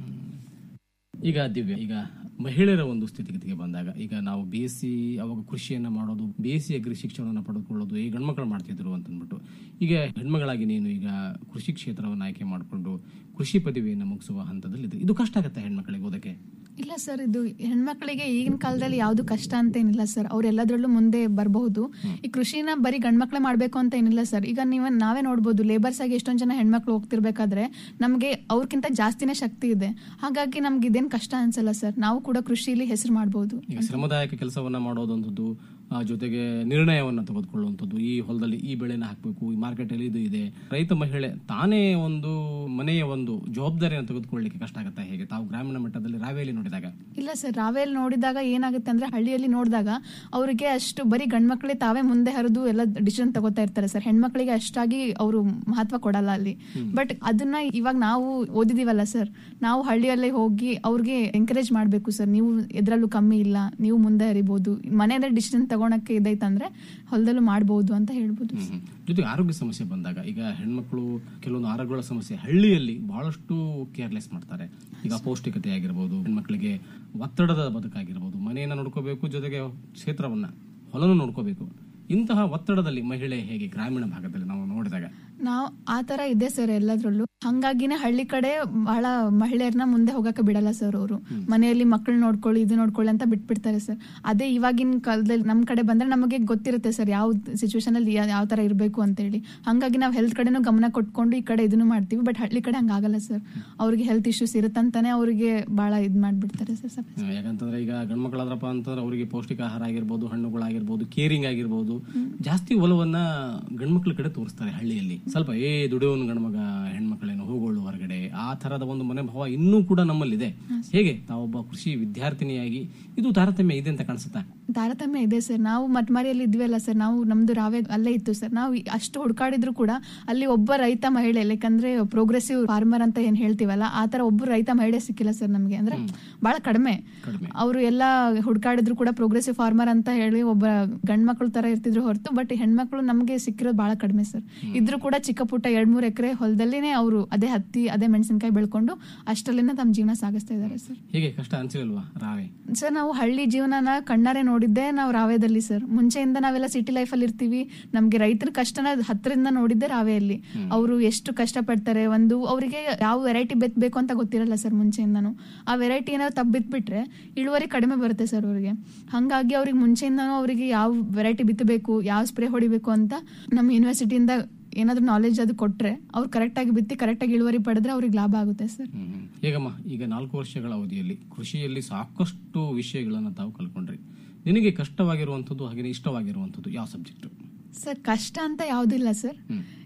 ಈಗ ದಿವ್ಯ ಈಗ ಮಹಿಳೆಯರ ಒಂದು ಸ್ಥಿತಿಗತಿಗೆ ಬಂದಾಗ ಈಗ ನಾವು ಬಿ ಎಸ್ ಸಿ ಅವಾಗ ಕೃಷಿಯನ್ನ ಮಾಡೋದು ಬಿ ಎಸ್ ಸಿ ಅಗ್ರಿ ಶಿಕ್ಷಣವನ್ನು ಪಡೆದುಕೊಳ್ಳೋದು ಈ ಗಂಡ್ಮಕ್ಳು ಮಾಡ್ತಿದ್ರು ಅಂತಂದ್ಬಿಟ್ಟು ಈಗ ಹೆಣ್ಮಗಳಾಗಿ ನೀನು ಈಗ ಕೃಷಿ ಕ್ಷೇತ್ರವನ್ನು ಆಯ್ಕೆ ಮಾಡಿಕೊಂಡು ಕೃಷಿ ಪದವಿಯನ್ನು ಮುಗಿಸುವ ಹಂತದಲ್ಲಿ ಇದೆ. ಇದು ಕಷ್ಟ ಆಗುತ್ತೆ ಹೆಣ್ಮಕ್ಳಿಗೆ ಓದಕ್ಕೆ ಇಲ್ಲ ಸರ್ ಇದು ಹೆಣ್ಮಕ್ಳಿಗೆ ಈಗಿನ ಕಾಲದಲ್ಲಿ ಯಾವ್ದು ಕಷ್ಟ ಅಂತ ಏನಿಲ್ಲ ಸರ್ ಅವ್ರು ಎಲ್ಲದ್ರಲ್ಲೂ ಮುಂದೆ ಬರಬಹುದು ಈ ಕೃಷಿನ ಬರೀ ಗಂಡ್ಮಕ್ಳೇ ಮಾಡ್ಬೇಕು ಅಂತ ಏನಿಲ್ಲ ಸರ್ ಈಗ ನೀವ್ ನಾವೇ ನೋಡ್ಬೋದು ಲೇಬರ್ಸ್ ಆಗಿ ಎಷ್ಟೊಂದ್ ಜನ ಹೆಣ್ಮಕ್ಳು ಹೋಗ್ತಿರ್ಬೇಕಾದ್ರೆ ನಮ್ಗೆ ಅವ್ರಕ್ಕಿಂತ ಜಾಸ್ತಿನೇ ಶಕ್ತಿ ಇದೆ ಹಾಗಾಗಿ ನಮ್ಗೆ ಇದೇನ್ ಕಷ್ಟ ಅನ್ಸಲ್ಲ ಸರ್ ನಾವು ಕೂಡ ಕೃಷಿಲಿ ಹೆಸರು ಮಾಡಬಹುದು ಈಗ ಶ್ರಮದಾಯಕ ಕೆಲಸವನ್ನ ಮಾಡೋದಂಥದ್ದು ಆ, ಜೊತೆಗೆ ನಿರ್ಣಯವನ್ನ ತೆಗೆದುಕೊಳ್ಳುವಂಥದ್ದು ಈ ಹೊಲದಲ್ಲಿ ಈ ಬೆಳೆನ ಹಾಕಬೇಕು ಈ ಮಾರ್ಕೆಟಲ್ಲಿ ಇದು ಇದೆ ರೈತ ಮಹಿಳೆ ತಾನೇ ಒಂದು ಮನೆಯ ಒಂದು ಜವಾಬ್ದಾರಿಯನ್ನು ತೆಗೆದುಕೊಳ್ಳಲಿಕ್ಕೆ ಕಷ್ಟ ಆಗುತ್ತೆ ಹೇಗೆ ತಾವು ಗ್ರಾಮೀಣ ಮಟ್ಟದಲ್ಲಿ ರಾವೇಲಿ ನೋಡಿದಾಗ ಇಲ್ಲ ಸರ್ ರಾವೇಲ್ ನೋಡಿದಾಗ ಏನಾಗುತ್ತೆ ಅಂದ್ರೆ ಹಳ್ಳಿಯಲ್ಲಿ ನೋಡಿದಾಗ ಅವರಿಗೆ ಅಷ್ಟು ಬರೀ ಗಂಡ್ಮಕ್ಳೇ ತಾವೇ ಮುಂದೆ ಹರಿದು ಎಲ್ಲ ಡಿಸಿಷನ್ ತಗೋತಾ ಇರ್ತಾರೆ ಸರ್ ಹೆಣ್ಮಕ್ಳಿಗೆ ಅಷ್ಟಾಗಿ ಅವರು ಮಹತ್ವ ಕೊಡಲ್ಲ ಅಲ್ಲಿ ಬಟ್ ಅದನ್ನ ಇವಾಗ ನಾವು ಓದಿದೀವಲ್ಲ ಸರ್ ನಾವು ಹಳ್ಳಿಯಲ್ಲೇ ಹೋಗಿ ಅವ್ರಿಗೆ ಎಂಕರೇಜ್ ಮಾಡ್ಬೇಕು ಸರ್ ನೀವು ಎದ್ರಲ್ಲೂ ಕಮ್ಮಿ ಇಲ್ಲ ನೀವು ಮುಂದೆ ಹರಿಬಹುದು ಮನೆಯಲ್ಲೇ ಡಿಸಿಷನ್ ತಗೊಳಕ್ಕೆ ಇದೈತಂದ್ರೆ ಹೊಲದಲ್ಲೂ ಮಾಡ್ಬೋದು ಅಂತ ಹೇಳ್ಬೋದು ಹ್ಮ್. ಜೊತೆಗೆ ಆರೋಗ್ಯ ಸಮಸ್ಯೆ ಬಂದಾಗ ಈಗ ಹೆಣ್ಮಕ್ಳು ಕೆಲವೊಂದು ಆರೋಗ್ಯಗಳ ಸಮಸ್ಯೆ ಹಳ್ಳಿಯಲ್ಲಿ ಬಹಳಷ್ಟು ಕೇರ್ಲೆಸ್ ಮಾಡ್ತಾರೆ ಈಗ ಅಪೌಷ್ಟಿಕತೆ ಆಗಿರ್ಬೋದು ಹೆಣ್ಮಕ್ಳಿಗೆ ಒತ್ತಡದ ಬದುಕಾಗಿರ್ಬೋದು ಮನೆಯನ್ನ ನೋಡ್ಕೋಬೇಕು ಜೊತೆಗೆ ಕ್ಷೇತ್ರವನ್ನ ಹೊಲನು ನೋಡ್ಕೋಬೇಕು ಇಂತಹ ಒತ್ತಡದಲ್ಲಿ ಮಹಿಳೆ ಹೇಗೆ ಗ್ರಾಮೀಣ ಭಾಗದಲ್ಲಿ ನಾವು ನೋಡಿದಾಗ ನಾವು ಆ ತರ ಇದೆ ಸರ್ ಎಲ್ಲದ್ರಲ್ಲೂ ಹಂಗಾಗಿನೇ ಹಳ್ಳಿ ಕಡೆ ಬಹಳ ಮಹಿಳೆಯರನ್ನ ಮುಂದೆ ಹೋಗಕ್ಕೆ ಬಿಡಲ್ಲ ಸರ್ ಅವರು ಮನೆಯಲ್ಲಿ ಮಕ್ಕಳು ನೋಡ್ಕೊಳ್ಳಿ ಇದು ನೋಡ್ಕೊಳ್ಳಿ ಅಂತ ಬಿಟ್ಬಿಡ್ತಾರೆ ಸರ್ ಅದೇ ಇವಾಗಿನ ಕಾಲದಲ್ಲಿ ನಮ್ ಕಡೆ ಬಂದ್ರೆ ನಮಗೆ ಗೊತ್ತಿರುತ್ತೆ ಸರ್ ಯಾವ ಸಿಚುವೇಶನ್ ಅಲ್ಲಿ ಯಾ- ಯಾವ ತರ ಇರಬೇಕು ಅಂತ ಹೇಳಿ ಹಂಗಾಗಿ ನಾವು ಹೆಲ್ತ್ ಕಡೆನೂ ಗಮನ ಕೊಟ್ಕೊಂಡು ಈ ಕಡೆ ಇದನ್ನು ಮಾಡ್ತೀವಿ ಬಟ್ ಹಳ್ಳಿ ಕಡೆ ಹಂಗಾಗಲ್ಲ ಸರ್ ಅವ್ರಿಗೆ ಹೆಲ್ತ್ ಇಶ್ಯೂಸ್ ಇರುತ್ತಂತಾನೆ ಅವ್ರಿಗೆ ಬಹಳ ಇದ್ ಮಾಡ್ಬಿಡ್ತಾರೆ ಸರ್ ಸ್ವಲ್ಪ ಆ, ಯಾಕಂತಂದ್ರೆ ಈಗ ಗಂಡ್ಮಕ್ಳಾದ್ರಪ್ಪ ಅಂತಂದ್ರೆ ಅವರಿಗೆ ಪೌಷ್ಟಿಕ ಆಹಾರ ಆಗಿರ್ಬೋದು ಹಣ್ಣುಗಳಾಗಿರ್ಬೋದು ಕೇರಿಂಗ್ ಆಗಿರ್ಬೋದು ಜಾಸ್ತಿ ಒಲವನ್ನ ಗಂಡ್ಮಕ್ಳ ಕಡೆ ತೋರಿಸ್ತಾರೆ ಹಳ್ಳಿಯಲ್ಲಿ ಸ್ವಲ್ಪ ಏ ದುಡಿಯೋನ್ ಗಂಡ್ಮಗ ಹೆಣ್ಮಕ್ಳೇನು ಹೋಗೋಳು ಹೊರಗಡೆ ಆ ತರದ ಒಂದು ಮನೋಭಾವ ಇನ್ನೂ ಕೂಡ ನಮ್ಮಲ್ಲಿದೆ ಹೇಗೆ ತಾವೊಬ್ಬ ಕೃಷಿ ವಿದ್ಯಾರ್ಥಿನಿಯಾಗಿ ಇದು ತಾರತಮ್ಯ ಇದೆ ಅಂತ ಕಾಣಿಸುತ್ತಾ ತಾರತಮ್ಯ ಇದೆ ಸರ್ ನಾವು ಮಟ್ಮಾರಿಯಲ್ಲಿ ಇದ್ವಿ ಅಲ್ಲ ಸರ್ ನಾವು ನಮ್ದು ರಾವೆ ಅಲ್ಲೇ ಇತ್ತು ಸರ್ ನಾವು ಈ- ಅಷ್ಟು ಹುಡುಕಾಡಿದ್ರು ಕೂಡ ಅಲ್ಲಿ ಒಬ್ಬ ರೈತ ಮಹಿಳೆ ಯಾಕಂದ್ರೆ ಪ್ರೋಗ್ರೆಸಿವ್ ಫಾರ್ಮರ್ ಅಂತ ಏನ್ ಹೇಳ್ತೀವಲ್ಲ ಆ ತರ ಒಬ್ಬ ರೈತ ಮಹಿಳೆ ಸಿಕ್ಕಿಲ್ಲ ಸರ್ ನಮ್ಗೆ ಅಂದ್ರೆ ಬಹಳ ಕಡಿಮೆ ಕಡಿಮೆ ಅವರು ಎಲ್ಲ ಹುಡುಕಾಡಿದ್ರು ಕೂಡ ಪ್ರೋಗ್ರೆಸಿವ್ ಫಾರ್ಮರ್ ಅಂತ ಹೇಳಿ ಒಬ್ಬ ಗಂಡ್ ಮಕ್ಳು ತರ ಇರ್ತಿದ್ರು ಹೊರತು ಬಟ್ ಹೆಣ್ಮಕ್ಳು ನಮ್ಗೆ ಸಿಕ್ಕಿರೋದು ಬಹಳ ಕಡಿಮೆ ಸರ್ ಇದ್ರು ಕೂಡ ಚಿಕ್ಕ ಪುಟ್ಟ ಎರಡ್ ಮೂರ್ ಎಕರೆ ಹೊಲದಲ್ಲಿನೇ ಅವರು ಅದೇ ಹತ್ತಿ ಅದೇ ಮೆಣಸಿನಕಾಯಿ ಬೆಳ್ಕೊಂಡು ಅಷ್ಟರಲ್ಲಿನ ತಮ್ಮ ಜೀವನ ಸಾಗಿಸ್ತಾ ಇದಾರೆ ಸರ್ ಹೇಗೆ ಕಷ್ಟ ಅನ್ಸಿಲ್ವಾ ರಾವೆ ಸರ್ ನಾವು ಹಳ್ಳಿ ಜೀವನನ ಕಣ್ಣಾರೆ ನೋಡಿದ್ದೆ ನಾವು ರಾವೇದಲ್ಲಿ ಸರ್ ಮುಂಚೆಯಿಂದ ನಾವೆಲ್ಲ ಸಿಟಿ ಲೈಫ್ ಅಲ್ಲಿ ಇರ್ತೀವಿ ನಮ್ಗೆ ರೈತರ ಕಷ್ಟನ ಹತ್ತಿರದಿಂದ ನೋಡಿದ್ದೆ ರಾವೆಯಲ್ಲಿ ಅವರು ಎಷ್ಟು ಕಷ್ಟ ಪಡ್ತಾರೆ ಒಂದು ಅವರಿಗೆ ಯಾವ ವೆರೈಟಿ ಬೆತ್ಬೇಕು ಅಂತ ಗೊತ್ತಿರಲ್ಲ ಸರ್ ಮುಂಚೆಯಿಂದನು ಆ ವೆರೈಟಿ ಏನಾದ್ರು ತಪ್ಪು ಬಿತ್ಬಿಟ್ರೆ ಇಳುವರಿ ಕಡಿಮೆ ಬರುತ್ತೆ ಸರ್ ಅವ್ರಿಗೆ ಹಂಗಾಗಿ ಅವ್ರಿಗೆ ಮುಂಚೆಯಿಂದನೂ ಅವರಿಗೆ ಯಾವ ವೆರೈಟಿ ಬಿತ್ತಬೇಕು ಯಾವ ಸ್ಪ್ರೇ ಹೊಡಿಬೇಕು ಅಂತ ನಮ್ಮ ಯೂನಿವರ್ಸಿಟಿಯಿಂದ ಏನಾದ್ರು ನಾಲೆಜ್ ಅದು ಕೊಟ್ರೆ ಅವ್ರು ಕರೆಕ್ಟಾಗಿ ಬಿತ್ತಿ ಕರೆಕ್ಟಾಗಿ ಇಳುವರಿ ಪಡೆದ್ರೆ ಅವ್ರಿಗೆ ಲಾಭ ಆಗುತ್ತೆ ಸರ್ ಹ್ಮ್. ಹೇಗಮ್ಮ ಈಗ ನಾಲ್ಕು ವರ್ಷಗಳ ಅವಧಿಯಲ್ಲಿ ಕೃಷಿಯಲ್ಲಿ ಸಾಕಷ್ಟು ವಿಷಯಗಳನ್ನ ತಾವು ಕಲ್ಕೊಂಡ್ರಿ ನಿನಗೆ ಕಷ್ಟವಾಗಿರುವಂಥದ್ದು ಹಾಗೆ ಇಷ್ಟವಾಗಿರುವಂಥದ್ದು ಯಾವ ಸಬ್ಜೆಕ್ಟ್ ಸರ್ ಕಷ್ಟ ಅಂತ ಯಾವುದಿಲ್ಲ ಸರ್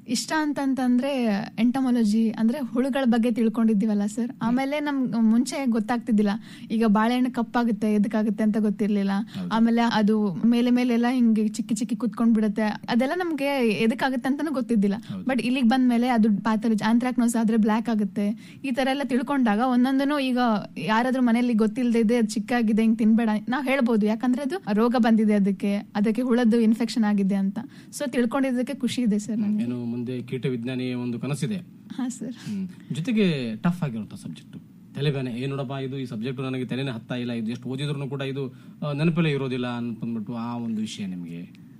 ಇಷ್ಟ ಅಂತಂತಂದ್ರೆ ಎಂಟಮಾಲಜಿ ಅಂದ್ರೆ ಹುಳುಗಳ ಬಗ್ಗೆ ತಿಳ್ಕೊಂಡಿದ್ದೀವಲ್ಲ ಸರ್ ಆಮೇಲೆ ನಮ್ ಮುಂಚೆ ಗೊತ್ತಾಗ್ತಿದ್ದಿಲ್ಲ ಈಗ ಬಾಳೆಹಣ್ಣು ಕಪ್ಪಾಗುತ್ತೆ ಎದಕ್ಕಾಗುತ್ತೆ ಅಂತ ಗೊತ್ತಿರ್ಲಿಲ್ಲ ಆಮೇಲೆ ಅದು ಮೇಲೆ ಮೇಲೆಲ್ಲ ಹಿಂಗೆ ಚಿಕ್ಕಿ ಚಿಕ್ಕಿ ಕುತ್ಕೊಂಡ್ ಬಿಡುತ್ತೆ ಅದೆಲ್ಲ ನಮ್ಗೆ ಎದಕ್ಕಾಗುತ್ತೆ ಅಂತಾನು ಗೊತ್ತಿದ್ದಿಲ್ಲ ಬಟ್ ಇಲ್ಲಿಗೆ ಬಂದ್ಮೇಲೆ ಅದು ಪ್ಯಾಥಲಜಿ ಆಂಥ್ರಾಕ್ನೋಸ್ ಆದ್ರೆ ಬ್ಲಾಕ್ ಆಗುತ್ತೆ ಈ ತರ ಎಲ್ಲ ತಿಳ್ಕೊಂಡಾಗ ಒಂದೊಂದನು ಈಗ ಯಾರಾದ್ರೂ ಮನೆಯಲ್ಲಿ ಗೊತ್ತಿಲ್ಲದೆ ಇದೆ ಅದು ಚಿಕ್ಕಾಗಿದೆ ಹಿಂಗ್ ತಿನ್ಬೇಡ ನಾವ್ ಹೇಳ್ಬೋದು ಯಾಕಂದ್ರೆ ಅದು ರೋಗ ಬಂದಿದೆ ಅದಕ್ಕೆ ಅದಕ್ಕೆ ಹುಳದ್ದು ಇನ್ಫೆಕ್ಷನ್ ಆಗಿದೆ ಅಂತ ಸೊ ತಿಳ್ಕೊಂಡಿದ್ದಕ್ಕೆ ಖುಷಿ ಇದೆ ಸರ್ ನನಗೆ ಏನು ಮುಂದೆ ಕೀಟ ವಿಜ್ಞಾನಿಯ ಒಂದು ಕನಸಿದೆ ಹಾ ಸರ್ ಹ್ಮ್. ಜೊತೆಗೆ ಟಫ್ ಆಗಿರುವಂತ ಸಬ್ಜೆಕ್ಟ್ ತಲೆಬೇನೆ ಏ ನೋಡಪ್ಪ ಇದು ಈ ಸಬ್ಜೆಕ್ಟ್ ನನಗೆ ತಲೆನೇ ಹತ್ತಾ ಇಲ್ಲ ಇದು ಎಷ್ಟು ಓದಿದ್ರು ಕೂಡ ಇದು ಆ, ನೆನಪಲ್ಲೇ ಇರೋದಿಲ್ಲ ಅನ್ಕೊಂಡ್ಬಿಟ್ಟು ಆ ಒಂದು ವಿಷಯ ನಿಮಗೆ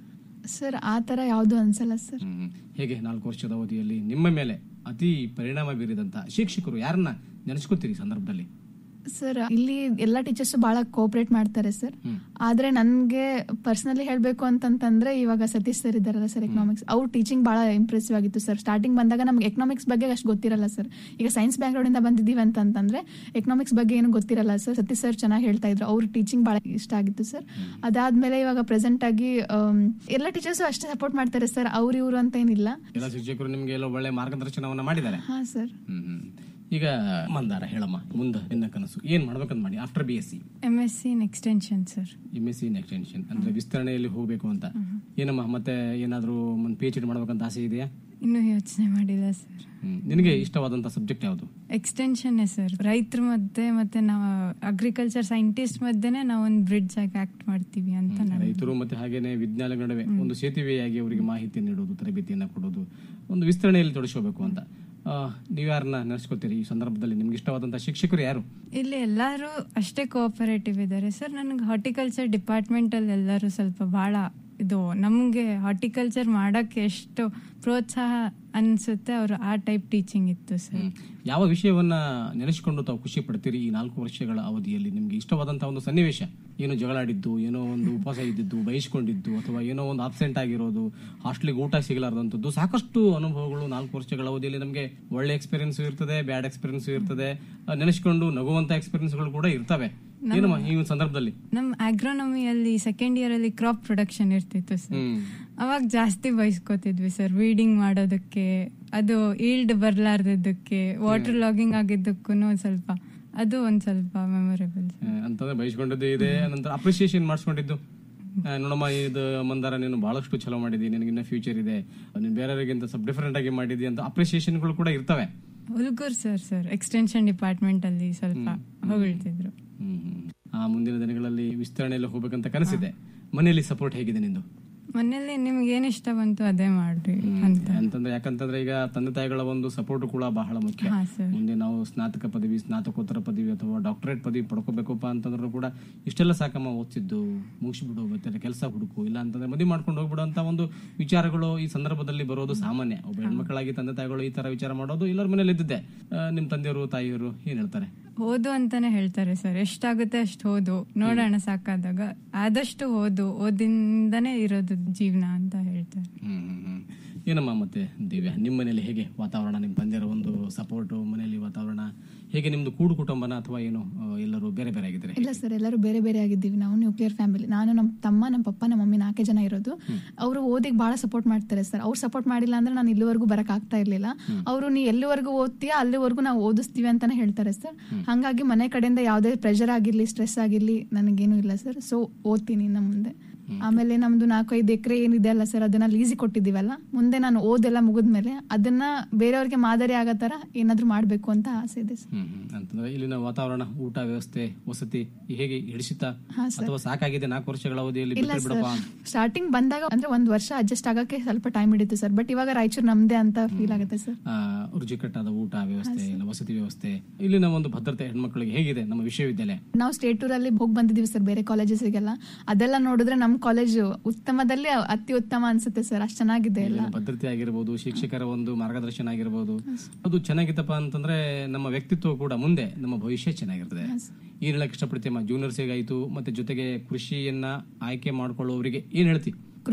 ಸರ್ ಆ ತರ ಯಾವ್ದು ಅನ್ಸಲ್ಲ ಸರ್ ಹ್ಮ್. ಹೇಗೆ ನಾಲ್ಕು ವರ್ಷದ ಅವಧಿಯಲ್ಲಿ ನಿಮ್ಮ ಮೇಲೆ ಅತಿ ಪರಿಣಾಮ ಬೀರಿದಂತ ಶಿಕ್ಷಕರು ಯಾರನ್ನ ನೆನೆಸ್ಕೊತೀರಿ ಈ ಸಂದರ್ಭದಲ್ಲಿ ಸರ್ ಇಲ್ಲಿ ಎಲ್ಲಾ ಟೀಚರ್ಸ್ ಬಹಳ ಕೋಆಪರೇಟ್ ಮಾಡ್ತಾರೆ ಸರ್ ಆದ್ರೆ ನನ್ಗೆ ಪರ್ಸನಲಿ ಹೇಳ್ಬೇಕು ಅಂತಂತಂದ್ರೆ ಇವಾಗ ಸತೀಶ್ ಸರ್ ಇದಾರಲ್ಲ ಸರ್ ಎಕನಾಮಿಕ್ಸ್ ಅವ್ರ ಟೀಚಿಂಗ್ ಬಹಳ ಇಂಪ್ರೆಸಿವ್ ಆಗಿತ್ತು ಸರ್ ಸ್ಟಾರ್ಟಿಂಗ್ ಬಂದಾಗ ನಮ್ಗೆ ಎಕನಾಮಿಕ್ಸ್ ಬಗ್ಗೆ ಅಷ್ಟು ಗೊತ್ತಿರಲ್ಲ ಸರ್ ಈಗ ಸೈನ್ಸ್ ಬ್ಯಾಕ್ಗ್ರೌಂಡ್ ಇಂದ ಬಂದಿದ್ದೀವಿ ಅಂತಂತಂದ್ರೆ ಎಕನಾಮಿಕ್ಸ್ ಬಗ್ಗೆ ಏನು ಗೊತ್ತಿರಲ್ಲ ಸರ್ ಸತೀಶ್ ಸರ್ ಚೆನ್ನಾಗಿ ಹೇಳ್ತಾ ಇದ್ರು ಅವ್ರ ಟೀಚಿಂಗ್ ಬಹಳ ಇಷ್ಟ ಆಗಿತ್ತು ಸರ್ ಅದಾದ್ಮೇಲೆ ಇವಾಗ ಪ್ರೆಸೆಂಟ್ ಆಗಿ ಆಮ್, ಎಲ್ಲ ಟೀಚರ್ಸ್ ಅಷ್ಟೇ ಸಪೋರ್ಟ್ ಮಾಡ್ತಾರೆ ಸರ್ ಅವ್ರ ಇವ್ರು ಅಂತ ಏನಿಲ್ಲ ಎಲ್ಲ ಶಿಕ್ಷಕರು ನಿಮ್ಗೆ ಎಲ್ಲ ಒಳ್ಳೆ ಮಾರ್ಗದರ್ಶನವನ್ನ ಮಾಡಿದ್ದಾರೆ ಹಾ ಸರ್ ಹ್ಮ್ ಹ್ಮ್. ಈಗ ಮಂದಾರ ಹೇಳಮ್ಮ ಮುಂದೆ ನಿನ್ನ ಕನಸು ಏನ್ ಮಾಡ್ಬೇಕಂತ ಮಾಡಿ after B S C M S C in extension sir M S C in extension ಅಂದ್ರೆ ವಿಸ್ತರಣೆಯಲ್ಲಿ ಹೋಗ್ಬೇಕು ಅಂತ ಏನಮ್ಮ ಮತ್ತೆ ಏನಾದ್ರೂ ಒಂದು ಪಿ ಎಚ್ ಡಿ ಮಾಡ್ಬೇಕಂತ ಆಸೆ ಇದೆಯಾ ಇನ್ನೂ ಯೋಚನೆ ಮಾಡಿಲ್ಲ ಸರ್ ಹ್ಮ್. ನಿನಗೆ ಇಷ್ಟವಾದಂತ ಸಬ್ಜೆಕ್ಟ್ ಯಾವುದು ಎಕ್ಸ್ಟೆನ್ಷನ್ ಸರ್ ರೈತರ ಮಧ್ಯೆ ಮತ್ತೆ ನಾವು ಅಗ್ರಿಕಲ್ಚರ್ ಸೈಂಟಿಸ್ಟ್ ಮಧ್ಯೆನೆ ನಾವು ಒಂದು ಬ್ರಿಡ್ಜ್ ಆಗಿ ಆಕ್ಟ್ ಮಾಡ್ತೀವಿ ಅಂತ ನಾನು ರೈತರು ಮತ್ತೆ ಹಾಗೇನೆ ವಿಜ್ಞಾನಿಗಳ ನಡುವೆ ಒಂದು ಸೇತುವೆಯಾಗಿ ಅವರಿಗೆ ಮಾಹಿತಿ ನೀಡೋದು ತರಬೇತಿಯನ್ನ ಕೊಡೋದು ಒಂದು ವಿಸ್ತರಣೆಯಲ್ಲಿ ತೊಡಗಿಸಬೇಕು ಅಂತ ಆ, ನೀವ್ ಯಾರನ್ನ ನೆನೆಸ್ಕೊತೀರಿ ಈ ಸಂದರ್ಭದಲ್ಲಿ ನಿಮ್ಗೆ ಇಷ್ಟವಾದಂತ ಶಿಕ್ಷಕರು ಯಾರು ಇಲ್ಲಿ ಎಲ್ಲರೂ ಅಷ್ಟೇ ಕೋಆಪರೇಟಿವ್ ಇದ್ದಾರೆ ಸರ್ ನನಗೆ ಹಾರ್ಟಿಕಲ್ಚರ್ ಡಿಪಾರ್ಟ್ಮೆಂಟ್ ಅಲ್ಲಿ ಎಲ್ಲರೂ ಸ್ವಲ್ಪ ಬಹಳ ಇದು ನಮ್ಗೆ ಹಾರ್ಟಿಕಲ್ಚರ್ ಮಾಡಕ್ಕೆ ಎಷ್ಟು ಪ್ರೋತ್ಸಾಹ ಅನ್ಸುತ್ತೆ ಅವರು ಆ ಟೈಪ್ ಟೀಚಿಂಗ್ ಇತ್ತು ಸರ್ ಹ್ಮ್. ಯಾವ ವಿಷಯವನ್ನ ನೆನೆಸಿಕೊಂಡು ತಾವು ಖುಷಿ ಪಡ್ತೀರಿ ಈ ನಾಲ್ಕು ವರ್ಷಗಳ ಅವಧಿಯಲ್ಲಿ ನಿಮ್ಗೆ ಇಷ್ಟವಾದಂತಹ ಒಂದು ಸನ್ನಿವೇಶ ಏನೋ ಜಗಳಾಡಿದ್ದು ಏನೋ ಒಂದು ಉಪವಾಸ ಇದ್ದಿದ್ದು ಬಯಸ್ಕೊಂಡಿದ್ದು ಅಥವಾ ಏನೋ ಒಂದು ಆಬ್ಸೆಂಟ್ ಆಗಿರೋದು ಹಾಸ್ಟೆಲ್ಗೆ ಊಟ ಸಿಗಲಾರ್ದಂಥದ್ದು ಸಾಕಷ್ಟು ಅನುಭವಗಳು ನಾಲ್ಕು ವರ್ಷಗಳ ಅವಧಿಯಲ್ಲಿ ನಮಗೆ ಒಳ್ಳೆ ಎಕ್ಸ್ಪೀರಿಯನ್ಸ್ ಇರ್ತದೆ ಬ್ಯಾಡ್ ಎಕ್ಸ್ಪೀರಿಯನ್ಸ್ ಇರ್ತದೆ ಆ, ನೆನೆಸ್ಕೊಂಡು ನಗುವಂತ ಎಕ್ಸ್ಪೀರಿಯನ್ಸ್ಗಳು ಕೂಡ ಇರ್ತವೆ ಏನಮ್ಮ ಈ ಒಂದು ಸಂದರ್ಭದಲ್ಲಿ ನಮ್ ಆಗ್ರೋನಮಿಯಲ್ಲಿ ಸೆಕೆಂಡ್ ಇಯರ್ ಅಲ್ಲಿ ಕ್ರಾಪ್ ಪ್ರೊಡಕ್ಷನ್ ಇರ್ತಿತ್ತು ಸರ್ ಹ್ಮ್ ಅವಾಗ ಜಾಸ್ತಿ ಬಯಸ್ಕೋತಿದ್ವಿ ಸರ್ ವೀಡಿಂಗ್ ಮಾಡೋದಕ್ಕೆ ಅದು ಈಲ್ಡ್ ಬರ್ಲಾರ್ದಕ್ಕೆ ವಾಟರ್ ಲಾಗಿಂಗ್ ಆಗಿದ್ದಕ್ಕೂ ಒಂದ್ ಸ್ವಲ್ಪ ಅದು ಒಂದ್ ಸ್ವಲ್ಪ ಮೆಮೊರೇಬಲ್ ಆ, ಅಂತಂದ್ರೆ ಬಯಸ್ಕೊಂಡಿದ್ದು ಇದೆ ನಂತರ ಅಪ್ರಿಸಿಯೇಷನ್ ಮಾಡಿಸ್ಕೊಂಡಿದ್ದು ಆ, ನೋಡಮ್ಮ ಇದು ಮಂದಾರ ನೀನು ಬಹಳಷ್ಟು ಚಲೋ ಮಾಡಿದಿ ನಿನಗಿನ್ನ ಫ್ಯೂಚರ್ ಇದೆ ನೀನು ಬೇರೆಯವರಿಗಿಂತ ಸ್ವಲ್ಪ ಡಿಫರೆಂಟ್ ಆಗಿ ಮಾಡಿದಿ ಅಂತ ಅಪ್ರಿಸಿಯೇಷನ್ಗಳು ಕೂಡ ಇರ್ತವೆ Hulgur sir sir extension department ಅಲ್ಲಿ ಸ್ವಲ್ಪ ಹೊಗಳ್ತಿದ್ರು ಹ್ಮ್, ಹ್ಮ್. ಆ ಮುಂದಿನ ದಿನಗಳಲ್ಲಿ ವಿಸ್ತರಣೆಯಲ್ಲಿ ಹೋಗ್ಬೇಕಂತ ಕನಸಿದೆ ಮನೆಯಲ್ಲಿ ಸಪೋರ್ಟ್ ಹೇಗಿದೆ ನಿಂದು ಮನೇಲಿ ನಿಮ್ಗೆ ಏನ್ ಇಷ್ಟ ಬಂತು ಅದೇ ಮಾಡ್ರಿ ಅಂತ ಅಂತಂದ್ರೆ ಯಾಕಂತಂದ್ರೆ ಈಗ ತಂದೆ ತಾಯಿಗಳ ಒಂದು ಸಪೋರ್ಟ್ ಕೂಡ ಬಹಳ ಮುಖ್ಯ ಹಾ ಸರ್ ಮುಂದೆ ನಾವು ಸ್ನಾತಕ ಪದವಿ ಸ್ನಾತಕೋತ್ತರ ಪದವಿ ಅಥವಾ ಡಾಕ್ಟರೇಟ್ ಪದವಿ ಪಡ್ಕೋಬೇಕಪ್ಪ ಅಂತಂದ್ರೂ ಕೂಡ ಇಷ್ಟೆಲ್ಲ ಸಾಕಮ್ಮ ಓದ್ತಿದ್ದು ಮುಗಿಸ್ಬಿಡು ಮತ್ತೆ ಕೆಲಸ ಹುಡುಕು ಇಲ್ಲ ಅಂತಂದ್ರೆ ಮದುವೆ ಮಾಡ್ಕೊಂಡು ಹೋಗ್ಬಿಡು ಅಂತ ಒಂದು ವಿಚಾರಗಳು ಈ ಸಂದರ್ಭದಲ್ಲಿ ಬರೋದು ಸಾಮಾನ್ಯ ಒಬ್ಬ ಹೆಣ್ಮಕ್ಳಾಗಿ ತಂದೆ ತಾಯಿಗಳು ಈ ತರ ವಿಚಾರ ಮಾಡೋದು ಎಲ್ಲರ ಮನೇಲಿ ಇದ್ದಿದ್ದೆ ಆ, ನಿಮ್ ತಂದೆಯವರು ತಾಯಿಯವರು ಏನ್ ಹೇಳ್ತಾರೆ ಓದು ಅಂತಾನೆ ಹೇಳ್ತಾರೆ ಸರ್ ಎಷ್ಟಾಗುತ್ತೆ ಅಷ್ಟು ಓದು ನೋಡೋಣ ಸಾಕಾದಾಗ ಆದಷ್ಟು ಓದು ಓದಿಂದನೇ ಇರೋದು ಜೀವನ ಅಂತ ಹೇಳ್ತಾರೆ ಹ್ಮ್ ಹ್ಮ್ ಹ್ಮ್. ಏನಮ್ಮ ಮತ್ತೆ ದಿವ್ಯ ನಿಮ್ಮ ಮನೇಲಿ ಹೇಗೆ ವಾತಾವರಣ ನಿಮ್ಮ ತಂದೆಯರ ಒಂದು ಸಪೋರ್ಟ್ ಮನೆಯಲ್ಲಿ ವಾತಾವರಣ ಹೇಗೆ ನಿಮ್ದು ಕೂಡು ಕುಟುಂಬನ ಅಥವಾ ಏನು ಆ, ಎಲ್ಲರೂ ಬೇರೆ ಬೇರೆ ಆಗಿದ್ರೆ ಇಲ್ಲ ಸರ್ ಎಲ್ಲರೂ ಬೇರೆ ಬೇರೆ ಆಗಿದ್ದೀವಿ ನಾವು ನ್ಯೂಕ್ಲಿಯರ್ ಫ್ಯಾಮಿಲಿ ನಾನು ನಮ್ಮ ತಮ್ಮ ನಮ್ಮ ಪಪ್ಪ ನಮ್ಮ ಮಮ್ಮಿ ನಾಲ್ಕೇ ಜನ ಇರೋದು ಅವರು ಓದಿಗೆ ಬಹಳ ಸಪೋರ್ಟ್ ಮಾಡ್ತಾರೆ ಸರ್ ಅವ್ರು ಸಪೋರ್ಟ್ ಮಾಡಿಲ್ಲ ಅಂದ್ರೆ ನಾನು ಇಲ್ಲಿವರೆಗೂ ಬರಕ್ ಆಗ್ತಾ ಇರ್ಲಿಲ್ಲ ಅವರು ನೀ ಎಲ್ಲಿವರೆಗೂ ಓದ್ತೀಯಾ ಅಲ್ಲಿವರೆಗೂ ನಾವು ಓದಿಸ್ತೀವಿ ಅಂತಾನೆ ಹೇಳ್ತಾರೆ ಸರ್ ಹಂಗಾಗಿ ಮನೆ ಕಡೆಯಿಂದ ಯಾವುದೇ ಪ್ರೆಷರ್ ಆಗಿರ್ಲಿ ಸ್ಟ್ರೆಸ್ ಆಗಿರ್ಲಿ ನನಗೇನು ಇಲ್ಲ ಸರ್ ಸೊ ಓದ್ತೀನಿ ನಮ್ಮ ಮುಂದೆ ಆಮೇಲೆ ನಮ್ದು ನಾಲ್ಕೈದು ಎಕರೆ ಏನಿದೆ ಅಲ್ಲ ಸರ್ ಅದನ್ನ ಲೀಸಿ ಕೊಟ್ಟಿದ್ದೀವಲ್ಲ ಮುಂದೆ ನಾನು ಓದೆಲ್ಲ ಮುಗಿದ್ಮೇಲೆ ಅದನ್ನ ಬೇರೆಯವ್ರಿಗೆ ಮಾದರಿ ಆಗೋ ತರ ಏನಾದ್ರೂ ಮಾಡ್ಬೇಕು ಅಂತ ಆಸೆ ಇದೆ ಸರ್ ಹ್ಮ್ ಹ್ಮ್. ಅಂತಂದ್ರೆ ಇಲ್ಲಿನ ವಾತಾವರಣ ಊಟ ವ್ಯವಸ್ಥೆ ವಸತಿ ಹೇಗೆ ಹಿಡಿಸಿತಾ ಹಾ, ಸರ್. ಅಥವಾ ಸಾಕಾಗಿದೆ ನಾಲ್ಕು ವರ್ಷಗಳ ಅವಧಿಯಲ್ಲಿ ಇಲ್ಲ ಬಿಟ್ಟು ಸರ್ ಬಿಡಪ್ಪ ಸ್ಟಾರ್ಟಿಂಗ್ ಬಂದಾಗ ಅಂದ್ರೆ ಒಂದ್ ವರ್ಷ ಅಡ್ಜಸ್ಟ್ ಆಗಕ್ಕೆ ಸ್ವಲ್ಪ ಟೈಮ್ ಹಿಡಿತು ಸರ್ ಬಟ್ ಇವಾಗ ರಾಯಚೂರು ನಮ್ದೇ ಅಂತ ಫೀಲ್ ಆಗುತ್ತೆ ಸರ್ ಆ, ರುಚಿಕಟ್ಟಾದ ಊಟ ವ್ಯವಸ್ಥೆ ಇಲ್ಲ ವಸತಿ ವ್ಯವಸ್ಥೆ ಇಲ್ಲಿನ ಒಂದು ಭದ್ರತೆ ಹೆಣ್ಮಕ್ಳಿಗೆ ಹೇಗಿದೆ ನಮ್ಮ ವಿಶ್ವವಿದ್ಯಾಲಯ ನಾವು ಸ್ಟೇಟ್ ಟೂರ್ ಅಲ್ಲಿ ಹೋಗಿ ಬಂದಿದೀವಿ ಸರ್ ಬೇರೆ ಕಾಲೇಜಸ್ಗೆಲ್ಲ ಅದೆಲ್ಲ ನೋಡಿದ್ರೆ ನಮ್ ಕಾಲೇಜ್ ಉತ್ತಮದಲ್ಲಿ ಅತಿ ಉತ್ತಮ ಅನ್ಸುತ್ತೆ ಸರ್ ಅಷ್ಟ್ ಚೆನ್ನಾಗಿದೆ ಎಲ್ಲ ಇಲ್ಲಿನ ಭದ್ರತೆ ಆಗಿರ್ಬೋದು ಶಿಕ್ಷಕರ ಒಂದು ಮಾರ್ಗದರ್ಶನ ಆಗಿರ್ಬೋದು ಅದು ಚೆನ್ನಾಗಿತ್ತಪ್ಪ ಅಂತಂದ್ರೆ ನಮ್ಮ ವ್ಯಕ್ತಿತ್ವ ಕೂಡ ಮುಂದೆ ನಮ್ಮ ಭವಿಷ್ಯ ಚೆನ್ನಾಗಿರ್ತದೆ ಏನ್ ಹೇಳಕ್ ಇಷ್ಟಪಡ್ತೀಯಮ್ಮ ಜೂನಿಯರ್ಸಿಗಾಯ್ತು ಮತ್ತೆ ಜೊತೆಗೆ ಕೃಷಿಯನ್ನ ಆಯ್ಕೆ ಮಾಡ್ಕೊಳ್ಳೋರಿಗೆ ಏನ್ ಹೇಳ್ತಿ ಕೃಷಿ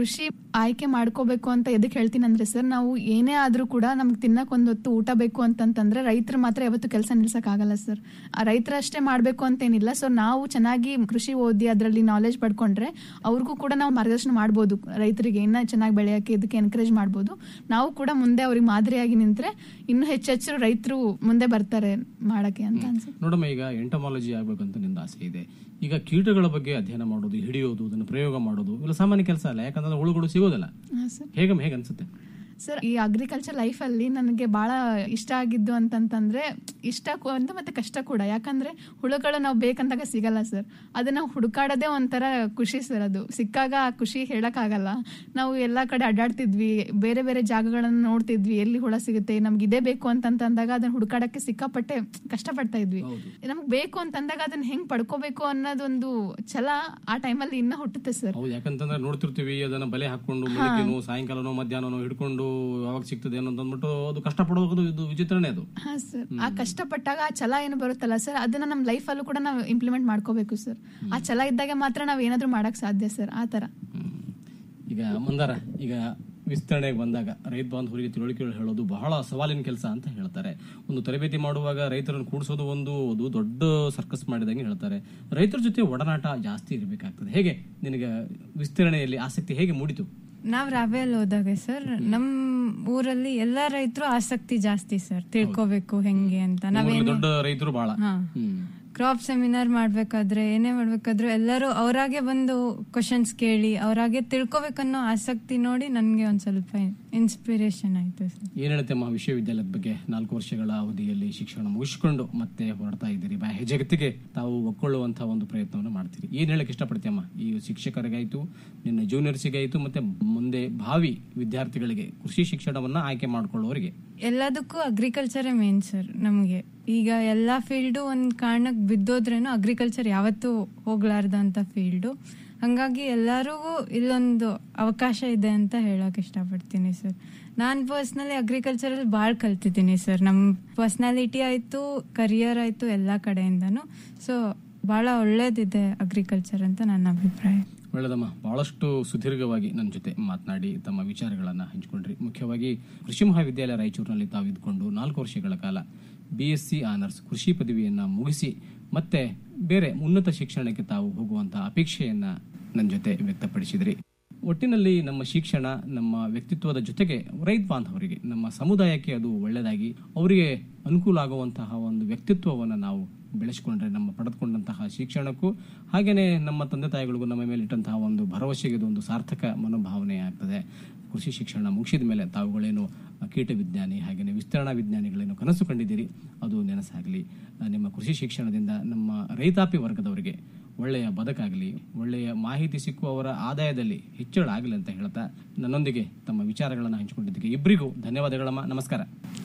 ಆಯ್ಕೆ ಮಾಡ್ಕೋಬೇಕು ಅಂತ ಎದಕ್ಕೆ ಹೇಳ್ತೀನಿ ಅಂದ್ರೆ ಸರ್ ನಾವು ಏನೇ ಆದ್ರೂ ಕೂಡ ನಮ್ಗೆ ತಿನ್ನಕ್ ಒಂದ್ ಹೊತ್ತು ಊಟ ಬೇಕು ಅಂತಂತಂದ್ರೆ ರೈತರು ಮಾತ್ರ ಯಾವತ್ತು ಕೆಲಸ ನಿಲ್ಸಕ್ ಆಗಲ್ಲ ಸರ್ ಆ ರೈತರಷ್ಟೇ ಮಾಡ್ಬೇಕು ಅಂತೇನಿಲ್ಲ ಸೊ ನಾವು ಚೆನ್ನಾಗಿ ಕೃಷಿ ಓದಿ ಅದರಲ್ಲಿ ನಾಲೆಜ್ ಪಡ್ಕೊಂಡ್ರೆ ಅವ್ರಿಗೂ ಕೂಡ ನಾವು ಮಾರ್ಗದರ್ಶನ ಮಾಡ್ಬೋದು ರೈತರಿಗೆ ಇನ್ನ ಚೆನ್ನಾಗಿ ಬೆಳೆಯಕ್ಕೆ ಇದಕ್ಕೆ ಎನ್ಕರೇಜ್ ಮಾಡ್ಬೋದು ನಾವು ಕೂಡ ಮುಂದೆ ಅವ್ರಿಗೆ ಮಾದರಿಯಾಗಿ ನಿಂತ್ರೆ ಇನ್ನು ಹೆಚ್ಚೆಚ್ಚು ರೈತರು ಮುಂದೆ ಬರ್ತಾರೆ ಮಾಡಕ್ಕೆ ಅಂತ ಅನ್ಸುತ್ತೆ ನೋಡಮ್ಮ ಈಗ ಎಂಟಮಾಲಜಿ ಆಗ್ಬೇಕಂತ ನಿಂದ ಆಸೆ ಇದೆ ಈಗ ಕೀಟಗಳ ಬಗ್ಗೆ ಅಧ್ಯಯನ ಮಾಡೋದು ಹಿಡಿಯೋದು ಅದನ್ನು ಪ್ರಯೋಗ ಮಾಡೋದು ಇವೆಲ್ಲ ಸಾಮಾನ್ಯ ಕೆಲಸ ಅಲ್ಲ ಯಾಕಂದ್ರೆ ಹುಳುಗಳು ಸಿಗೋದಿಲ್ಲ ಹಾ ಸರ್ ಹೇಗೆ ಹೇಗೆ ಅನ್ಸುತ್ತೆ ಸರ್ ಈ ಅಗ್ರಿಕಲ್ಚರ್ ಲೈಫಲ್ಲಿ ನನಗೆ ಬಹಳ ಇಷ್ಟ ಆಗಿದ್ದು ಅಂತಂತಂದ್ರೆ ಇಷ್ಟ ಕೂ- ಅಂತ ಮತ್ತೆ ಕಷ್ಟ ಕೂಡ ಯಾಕಂದ್ರೆ ಹುಳುಗಳು ನಾವು ಬೇಕಂದಾಗ ಸಿಗಲ್ಲ ಸರ್ ಅದನ್ನ ಹುಡುಕಾಡೋದೇ ಒಂಥರ ಖುಷಿ ಸರ್ ಅದು ಸಿಕ್ಕಾಗ ಆ ಖುಷಿ ಹೇಳಕ್ಕಾಗಲ್ಲ ನಾವು ಎಲ್ಲಾ ಕಡೆ ಅಡ್ಡಾಡ್ತಿದ್ವಿ ಬೇರೆ ಬೇರೆ ಜಾಗಗಳನ್ನ ನೋಡ್ತಿದ್ವಿ ಎಲ್ಲಿ ಹುಳ ಸಿಗುತ್ತೆ ನಮ್ಗೆ ಇದೇ ಬೇಕು ಅಂತಂತಂದಾಗ ಅದನ್ನ ಹುಡುಕಾಡಕ್ಕೆ ಸಿಕ್ಕಾಪಟ್ಟೆ ಕಷ್ಟಪಡ್ತಾ ಇದ್ವಿ ನಮ್ಗೆ ಬೇಕು ಅಂತಂದಾಗ ಅದನ್ನ ಹೆಂಗ್ ಪಡ್ಕೋಬೇಕು ಅನ್ನೋದೊಂದು ಛಲ ಆ ಟೈಮಲ್ಲಿ ಇನ್ನ ಹುಟ್ಟುತ್ತೆ ಸರ್ ಹೌದು ಯಾಕಂತಂದ್ರೆ ನೋಡ್ತಿರ್ತೀವಿ ಅದನ್ನ ಬಲೆ ಹಾಕೊಂಡು ಬೆಳಗ್ಗೆನೋ ಸಾಯಂಕಾಲನೋ ಮಧ್ಯಾಹ್ನನೋ ಹಿಡ್ಕೊಂಡು ಯಾವಾಗ ಸಿಗ್ತದೆ ಅನ್ನೋ ಅಂದ್ಬಿಟ್ಟು ಅದು ಕಷ್ಟಪಡೋದು ಇದು ವಿಚಿತ್ರನೇ ಅದು ಹಾ ಸರ್ ಆ ಕಷ್ಟಪಟ್ಟಾಗ ಆ ಛಲ ಏನು ಬರುತ್ತಲ್ಲ ಸರ್ ಅದನ್ನ ನಮ್ಮ ಲೈಫ್ ಅಲ್ಲೂ ಕೂಡ ನಾವು ಇಂಪ್ಲಿಮೆಂಟ್ ಮಾಡ್ಕೋಬೇಕು ಸರ್ ಆ ಛಲ ಇದ್ದಾಗ ಮಾತ್ರ ನಾವ್ ಏನಾದ್ರೂ ಮಾಡಕ್ ಸಾಧ್ಯ ಸರ್ ಆ ತರ ಹ್ಮ್. ಈಗ ಮಂದಾರ ಈಗ ವಿಸ್ತರಣೆಗೆ ಬಂದಾಗ ರೈತ ಬಾಂಧವರಿಗೆ ತಿಳುವಳಿಕೆ ಹೇಳೋದು ಬಹಳ ಸವಾಲಿನ ಕೆಲಸ ಅಂತ ಹೇಳ್ತಾರೆ ಒಂದು ತರಬೇತಿ ಮಾಡುವಾಗ ರೈತರನ್ನು ಕೂಡಿಸೋದು ಒಂದು ಅದು ದೊಡ್ಡ ಸರ್ಕಸ್ ಮಾಡಿದಂಗೆ ಹೇಳ್ತಾರೆ ರೈತರ ಜೊತೆ ಒಡನಾಟ ಜಾಸ್ತಿ ಇರಬೇಕಾಗ್ತದೆ ಹೇಗೆ ನಿನಗೆ ವಿಸ್ತರಣೆಯಲ್ಲಿ ಆಸಕ್ತಿ ಹೇಗೆ ಮೂಡಿತು ನಾವ್ ರಾವೆಯಲ್ಲಿ ಹೋದಾಗ ಸರ್ ನಮ್ ಊರಲ್ಲಿ ಎಲ್ಲಾ ರೈತರು ಆಸಕ್ತಿ ಜಾಸ್ತಿ ಸರ್ ತಿಳ್ಕೊಬೇಕು ಹೆಂಗೆ ಅಂತ ಊರಲ್ಲಿ ನಾವೇನು ದೊಡ್ಡ ರೈತರು ಬಹಳ ಹಾ ಹ್ಮ್ ಕ್ರಾಪ್ ಸೆಮಿನಾರ್ ಮಾಡ್ಬೇಕಾದ್ರೆ ಏನೇ ಮಾಡ್ಬೇಕಾದ್ರೂ ಎಲ್ಲರೂ ಅವರಾಗೆ ಬಂದು ಕ್ವಶನ್ಸ್ ಕೇಳಿ ಅವರಾಗೆ ತಿಳ್ಕೊಬೇಕನ್ನೋ ಆಸಕ್ತಿ ನೋಡಿ ನನ್ಗೆ ಒಂದ್ ಸ್ವಲ್ಪ ಇನ್ಸ್ಪಿರೇಷನ್ ಆಯ್ತು ಸರ್ ಏನ್ ಹೇಳ್ತೇಮ್ಮ ವಿಶ್ವವಿದ್ಯಾಲಯದ ಬಗ್ಗೆ ನಾಲ್ಕು ವರ್ಷಗಳ ಅವಧಿಯಲ್ಲಿ ಶಿಕ್ಷಣ ಮುಗಿಸ್ಕೊಂಡು ಮತ್ತೆ ಹೊರಡ್ತಾ ಇದ್ದೀರಿ ಬಾಹ್ಯ ಜಗತ್ತಿಗೆ ತಾವು ಒಕ್ಕೊಳ್ಳುವಂತಹ ಒಂದು ಪ್ರಯತ್ನವನ್ನು ಮಾಡ್ತೀರಿ ಏನ್ ಹೇಳಕ್ ಇಷ್ಟಪಡ್ತೀಯಮ್ಮ ಈ ಶಿಕ್ಷಕರಿಗಾಯ್ತು ನಿನ್ನ ಜೂನಿಯರ್ಸಿಗಾಯ್ತು ಮತ್ತೆ ಮುಂದೆ ಭಾವಿ ವಿದ್ಯಾರ್ಥಿಗಳಿಗೆ ಕೃಷಿ ಶಿಕ್ಷಣವನ್ನ ಆಯ್ಕೆ ಮಾಡ್ಕೊಳ್ಳೋರಿಗೆ ಎಲ್ಲದಕ್ಕೂ ಅಗ್ರಿಕಲ್ಚರೇ ಮೇನ್ ಸರ್ ನಮ್ಗೆ ಈಗ ಎಲ್ಲಾ ಫೀಲ್ಡು ಒಂದ್ ಕಾರಣಕ್ಕೆ ಬಿದ್ದೋದ್ರೇನು ಅಗ್ರಿಕಲ್ಚರ್ ಯಾವತ್ತೂ ಹೋಗ್ಲಾರ್ದಂತ ಫೀಲ್ಡು ಹಂಗಾಗಿ ಎಲ್ಲರಿಗೂ ಇಲ್ಲೊಂದು ಅವಕಾಶ ಇದೆ ಅಂತ ಹೇಳಕ್ ಇಷ್ಟಪಡ್ತೀನಿ ಸರ್ ನಾನ್ ಪರ್ಸ್ನಲಿ ಅಗ್ರಿಕಲ್ಚರಲ್ಲಿ ಭಾಳ ಕಲ್ತಿದ್ದೀನಿ ಸರ್ ನಮ್ಮ ಪರ್ಸ್ನಾಲಿಟಿ ಆಯ್ತು ಕರಿಯರ್ ಆಯ್ತು ಎಲ್ಲಾ ಕಡೆಯಿಂದನು ಸೊ ಬಹಳ ಒಳ್ಳೇದಿದೆ ಅಗ್ರಿಕಲ್ಚರ್ ಅಂತ ನನ್ನ ಅಭಿಪ್ರಾಯ ಒಳ್ಳೆದಮ್ಮ ಬಹಳಷ್ಟು ಸುದೀರ್ಘವಾಗಿ ನನ್ನ ಜೊತೆ ಮಾತನಾಡಿ ತಮ್ಮ ವಿಚಾರಗಳನ್ನ ಹಂಚಿಕೊಂಡ್ರಿ ಮುಖ್ಯವಾಗಿ ಕೃಷಿ ಮಹಾವಿದ್ಯಾಲಯ ರಾಯಚೂರಿನಲ್ಲಿ ತಾವು ಇದ್ಕೊಂಡು ನಾಲ್ಕು ವರ್ಷಗಳ ಕಾಲ ಬಿ ಎಸ್ ಸಿ ಆನರ್ಸ್ ಕೃಷಿ ಪದವಿಯನ್ನ ಮುಗಿಸಿ ಮತ್ತೆ ಬೇರೆ ಉನ್ನತ ಶಿಕ್ಷಣಕ್ಕೆ ತಾವು ಹೋಗುವಂತಹ ಅಪೇಕ್ಷೆಯನ್ನ ನನ್ನ ಜೊತೆ ವ್ಯಕ್ತಪಡಿಸಿದ್ರಿ ಒಟ್ಟಿನಲ್ಲಿ ನಮ್ಮ ಶಿಕ್ಷಣ ನಮ್ಮ ವ್ಯಕ್ತಿತ್ವದ ಜೊತೆಗೆ ರೈತ ಬಾಂಧವರಿಗೆ ನಮ್ಮ ಸಮುದಾಯಕ್ಕೆ ಅದು ಒಳ್ಳೆಯದಾಗಿ ಅವರಿಗೆ ಅನುಕೂಲ ಆಗುವಂತಹ ಒಂದು ವ್ಯಕ್ತಿತ್ವವನ್ನು ನಾವು ಬೆಳೆಸಿಕೊಂಡ್ರೆ ನಮ್ಮ ಪಡೆದುಕೊಂಡಂತಹ ಶಿಕ್ಷಣಕ್ಕೂ ಹಾಗೆಯೇ ನಮ್ಮ ತಂದೆ ತಾಯಿಗಳಿಗೂ ನಮ್ಮ ಮೇಲೆ ಇಟ್ಟಂತಹ ಒಂದು ಭರವಸೆಗೆ ಇದು ಒಂದು ಸಾರ್ಥಕ ಮನೋಭಾವನೆ ಆಗ್ತದೆ ಕೃಷಿ ಶಿಕ್ಷಣ ಮುಗಿಸಿದ ಮೇಲೆ ತಾವುಗಳೇನು ಕೀಟ ವಿಜ್ಞಾನಿ ಹಾಗೆಯೇ ವಿಸ್ತರಣಾ ವಿಜ್ಞಾನಿಗಳೇನು ಕನಸು ಕಂಡಿದ್ದೀರಿ ಅದು ನೆನಸಾಗಲಿ ನಿಮ್ಮ ಕೃಷಿ ಶಿಕ್ಷಣದಿಂದ ನಮ್ಮ ರೈತಾಪಿ ವರ್ಗದವರಿಗೆ ಒಳ್ಳೆಯ ಬದುಕಾಗಲಿ ಒಳ್ಳೆಯ ಮಾಹಿತಿ ಸಿಕ್ಕುವ ಅವರ ಆದಾಯದಲ್ಲಿ ಹೆಚ್ಚಳ ಆಗಲಿ ಅಂತ ಹೇಳ್ತಾ ನನ್ನೊಂದಿಗೆ ತಮ್ಮ ವಿಚಾರಗಳನ್ನು ಹಂಚಿಕೊಂಡಿದ್ದಕ್ಕೆ ಇಬ್ಬರಿಗೂ ಧನ್ಯವಾದಗಳಮ್ಮ ನಮಸ್ಕಾರ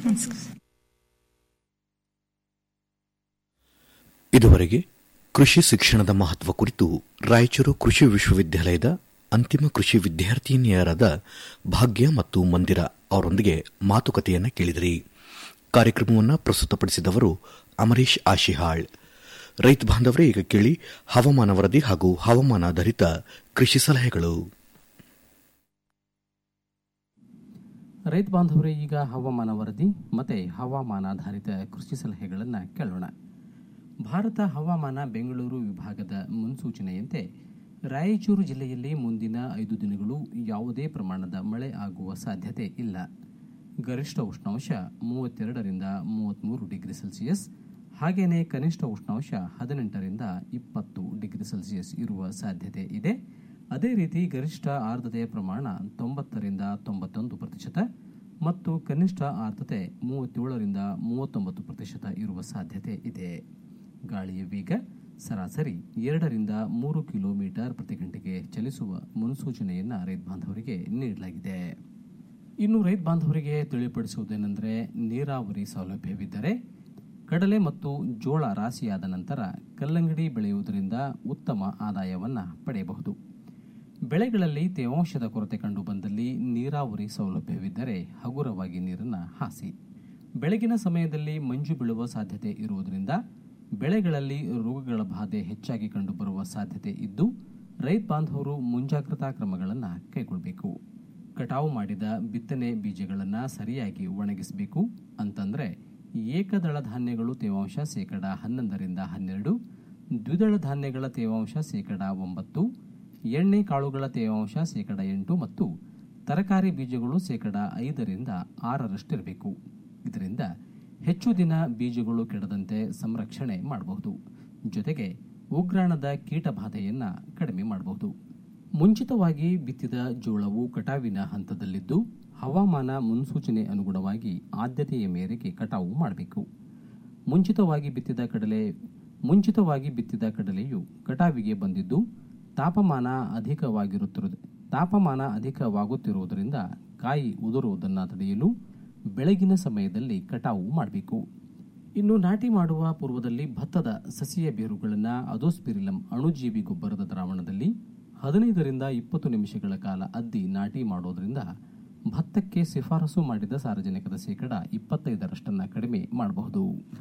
ಇದುವರೆಗೆ ಕೃಷಿ ಶಿಕ್ಷಣದ ಮಹತ್ವ ಕುರಿತು ರಾಯಚೂರು ಕೃಷಿ ವಿಶ್ವವಿದ್ಯಾಲಯದ ಅಂತಿಮ ಕೃಷಿ ವಿದ್ಯಾರ್ಥಿನಿಯರಾದ ಭಾಗ್ಯ ಮತ್ತು ಮಂದಿರ ಅವರೊಂದಿಗೆ ಮಾತುಕತೆಯನ್ನು ಕೇಳಿದಿರಿ ಕಾರ್ಯಕ್ರಮವನ್ನು ಪ್ರಸ್ತುತಪಡಿಸಿದವರು ಅಮರೀಶ್ ಆಶಿಹಾಳ್ ರೈತ ಬಾಂಧವರೇ ಈಗ ಕೇಳಿ ಹವಾಮಾನ ವರದಿ ಹಾಗೂ ಹವಾಮಾನಾಧಾರಿತ ಕೃಷಿ ಸಲಹೆಗಳು ರೈತ ಬಾಂಧವರೇ ಈಗ ಹವಾಮಾನ ವರದಿ ಮತ್ತೆ ಹವಾಮಾನಾಧಾರಿತ ಕೃಷಿ ಸಲಹೆಗಳನ್ನು ಕೇಳೋಣ ಭಾರತ ಹವಾಮಾನ ಬೆಂಗಳೂರು ವಿಭಾಗದ ಮುನ್ಸೂಚನೆಯಂತೆ ರಾಯಚೂರು ಜಿಲ್ಲೆಯಲ್ಲಿ ಮುಂದಿನ ಐದು ದಿನಗಳು ಯಾವುದೇ ಪ್ರಮಾಣದ ಮಳೆ ಆಗುವ ಸಾಧ್ಯತೆ ಇಲ್ಲ ಗರಿಷ್ಠ ಉಷ್ಣಾಂಶ ಮೂವತ್ತೆರಡರಿಂದ ಮೂವತ್ತ್ಮೂರು ಡಿಗ್ರಿ ಸೆಲ್ಸಿಯಸ್ ಹಾಗೆಯೇ ಕನಿಷ್ಠ ಉಷ್ಣಾಂಶ ಹದಿನೆಂಟರಿಂದ ಇಪ್ಪತ್ತು ಡಿಗ್ರಿ ಸೆಲ್ಸಿಯಸ್ ಇರುವ ಸಾಧ್ಯತೆ ಇದೆ ಅದೇ ರೀತಿ ಗರಿಷ್ಠ ಆರ್ದ್ರತೆಯ ಪ್ರಮಾಣ ತೊಂಬತ್ತರಿಂದ ತೊಂಬತ್ತೊಂದು ಪ್ರತಿಶತ ಮತ್ತು ಕನಿಷ್ಠ ಆರ್ದ್ರತೆ ಮೂವತ್ತೇಳರಿಂದ ಮೂವತ್ತೊಂಬತ್ತು ಪ್ರತಿಶತ ಇರುವ ಸಾಧ್ಯತೆ ಇದೆ ಗಾಳಿಯ ವೇಗ ಸರಾಸರಿ ಎರಡರಿಂದ ಮೂರು ಕಿಲೋಮೀಟರ್ ಪ್ರತಿ ಗಂಟೆಗೆ ಚಲಿಸುವ ಮುನ್ಸೂಚನೆಯನ್ನು ರೈತ ಬಾಂಧವರಿಗೆ ನೀಡಲಾಗಿದೆ ಇನ್ನು ರೈತ ಬಾಂಧವರಿಗೆ ತಿಳಿಪಡಿಸುವುದೇನೆಂದರೆ ನೀರಾವರಿ ಸೌಲಭ್ಯವಿದ್ದರೆ ಕಡಲೆ ಮತ್ತು ಜೋಳ ರಾಶಿಯಾದ ನಂತರ ಕಲ್ಲಂಗಡಿ ಬೆಳೆಯುವುದರಿಂದ ಉತ್ತಮ ಆದಾಯವನ್ನು ಪಡೆಯಬಹುದು ಬೆಳೆಗಳಲ್ಲಿ ತೇವಾಂಶದ ಕೊರತೆ ಕಂಡು ಬಂದಲ್ಲಿ ನೀರಾವರಿ ಸೌಲಭ್ಯವಿದ್ದರೆ ಹಗುರವಾಗಿ ನೀರನ್ನು ಹಾಸಿ ಬೆಳಗಿನ ಸಮಯದಲ್ಲಿ ಮಂಜು ಬೀಳುವ ಸಾಧ್ಯತೆ ಇರುವುದರಿಂದ ಬೆಳೆಗಳಲ್ಲಿ ರೋಗಗಳ ಬಾಧೆ ಹೆಚ್ಚಾಗಿ ಕಂಡುಬರುವ ಸಾಧ್ಯತೆ ಇದ್ದು ರೈತ ಬಾಂಧವರು ಮುಂಜಾಗ್ರತಾ ಕ್ರಮಗಳನ್ನು ಕೈಗೊಳ್ಳಬೇಕು ಕಟಾವು ಮಾಡಿದ ಬಿತ್ತನೆ ಬೀಜಗಳನ್ನು ಸರಿಯಾಗಿ ಒಣಗಿಸಬೇಕು ಅಂತಂದ್ರೆ ಏಕದಳ ಧಾನ್ಯಗಳು ತೇವಾಂಶ ಶೇಕಡ ಹನ್ನೊಂದರಿಂದ ಹನ್ನೆರಡು ದ್ವಿದಳ ಧಾನ್ಯಗಳ ತೇವಾಂಶ ಶೇಕಡ ಒಂಬತ್ತು ಎಣ್ಣೆ ಕಾಳುಗಳ ತೇವಾಂಶ ಶೇಕಡ ಎಂಟು ಮತ್ತು ತರಕಾರಿ ಬೀಜಗಳು ಶೇಕಡ ಐದರಿಂದ ಆರರಷ್ಟಿರಬೇಕು ಇದರಿಂದ ಹೆಚ್ಚು ದಿನ ಬೀಜಗಳು ಕೆಡದಂತೆ ಸಂರಕ್ಷಣೆ ಮಾಡಬಹುದು ಜೊತೆಗೆ ಉಗ್ರಾಣದ ಕೀಟಬಾಧೆಯನ್ನ ಕಡಿಮೆ ಮಾಡಬಹುದು ಮುಂಚಿತವಾಗಿ ಬಿತ್ತಿದ ಜೋಳವು ಕಟಾವಿನ ಹಂತದಲ್ಲಿದ್ದು ಹವಾಮಾನ ಮುನ್ಸೂಚನೆ ಅನುಗುಣವಾಗಿ ಆದ್ಯತೆಯ ಮೇರೆಗೆ ಕಟಾವು ಮಾಡಬೇಕು ಮುಂಚಿತವಾಗಿ ಬಿತ್ತಿದ ಕಡಲೆ ಮುಂಚಿತವಾಗಿ ಬಿತ್ತಿದ ಕಡಲೆಯು ಕಟಾವಿಗೆ ಬಂದಿದ್ದು ತಾಪಮಾನ ಅಧಿಕವಾಗಿರುತ್ತಿರುವುದು ತಾಪಮಾನ ಅಧಿಕವಾಗುತ್ತಿರುವುದರಿಂದ ಕಾಯಿ ಉದುರುವುದನ್ನು ತಡೆಯಲು ಬೆಳಗಿನ ಸಮಯದಲ್ಲಿ ಕಟಾವು ಮಾಡಬೇಕು ಇನ್ನು ನಾಟಿ ಮಾಡುವ ಪೂರ್ವದಲ್ಲಿ ಭತ್ತದ ಸಸಿಯ ಬೇರುಗಳನ್ನು ಅದೋಸ್ಪಿರಿಲಂ ಅಣುಜೀವಿ ಗೊಬ್ಬರದ ದ್ರಾವಣದಲ್ಲಿ ಹದಿನೈದರಿಂದ ಇಪ್ಪತ್ತು ನಿಮಿಷಗಳ ಕಾಲ ಅದ್ದಿ ನಾಟಿ ಮಾಡೋದ್ರಿಂದ ಭತ್ತಕ್ಕೆ ಶಿಫಾರಸು ಮಾಡಿದ ಸಾರಜನಕದ ಶೇಕಡ ಇಪ್ಪತ್ತೈದರಷ್ಟನ್ನ ಕಡಿಮೆ ಮಾಡಬಹುದು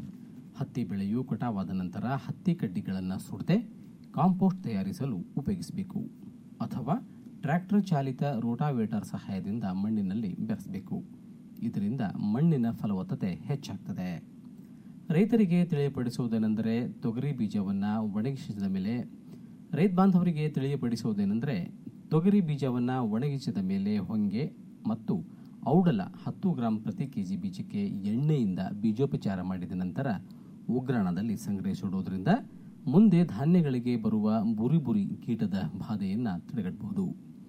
ಹತ್ತಿ ಬೆಳೆಯು ಕಟಾವಾದ ನಂತರ ಹತ್ತಿ ಕಡ್ಡಿಗಳನ್ನು ಸುಡದೆ ಕಾಂಪೋಸ್ಟ್ ತಯಾರಿಸಲು ಉಪಯೋಗಿಸಬೇಕು ಅಥವಾ ಟ್ರ್ಯಾಕ್ಟರ್ ಚಾಲಿತ ರೋಟಾವೇಟರ್ ಸಹಾಯದಿಂದ ಮಣ್ಣಿನಲ್ಲಿ ಬೆರೆಸಬೇಕು ಇದರಿಂದ ಮಣ್ಣಿನ ಫಲವತ್ತತೆ ಹೆಚ್ಚಾಗ್ತದೆ ರೈತರಿಗೆ ತಿಳಿಯಪಡಿಸುವುದೇನೆಂದರೆ ತೊಗರಿ ಬೀಜವನ್ನು ಒಣಗಿಸಿದ ಮೇಲೆ ರೈತ ಬಾಂಧವರಿಗೆ ತಿಳಿಯಪಡಿಸುವುದೇನೆಂದರೆ ತೊಗರಿ ಬೀಜವನ್ನು ಒಣಗಿಸಿದ ಮೇಲೆ ಹೊಂಗೆ ಮತ್ತು ಔಡಲ ಹತ್ತು ಗ್ರಾಂ ಪ್ರತಿ ಕೆಜಿ ಬೀಜಕ್ಕೆ ಎಣ್ಣೆಯಿಂದ ಬೀಜೋಪಚಾರ ಮಾಡಿದ ನಂತರ ಉಗ್ರಾಣದಲ್ಲಿ ಸಂಗ್ರಹಿಸಿಡುವುದರಿಂದ ಮುಂದೆ ಧಾನ್ಯಗಳಿಗೆ ಬರುವ ಬುರಿ ಬುರಿ ಕೀಟದ ಬಾಧೆಯನ್ನು ತಡೆಗಟ್ಟಬಹುದು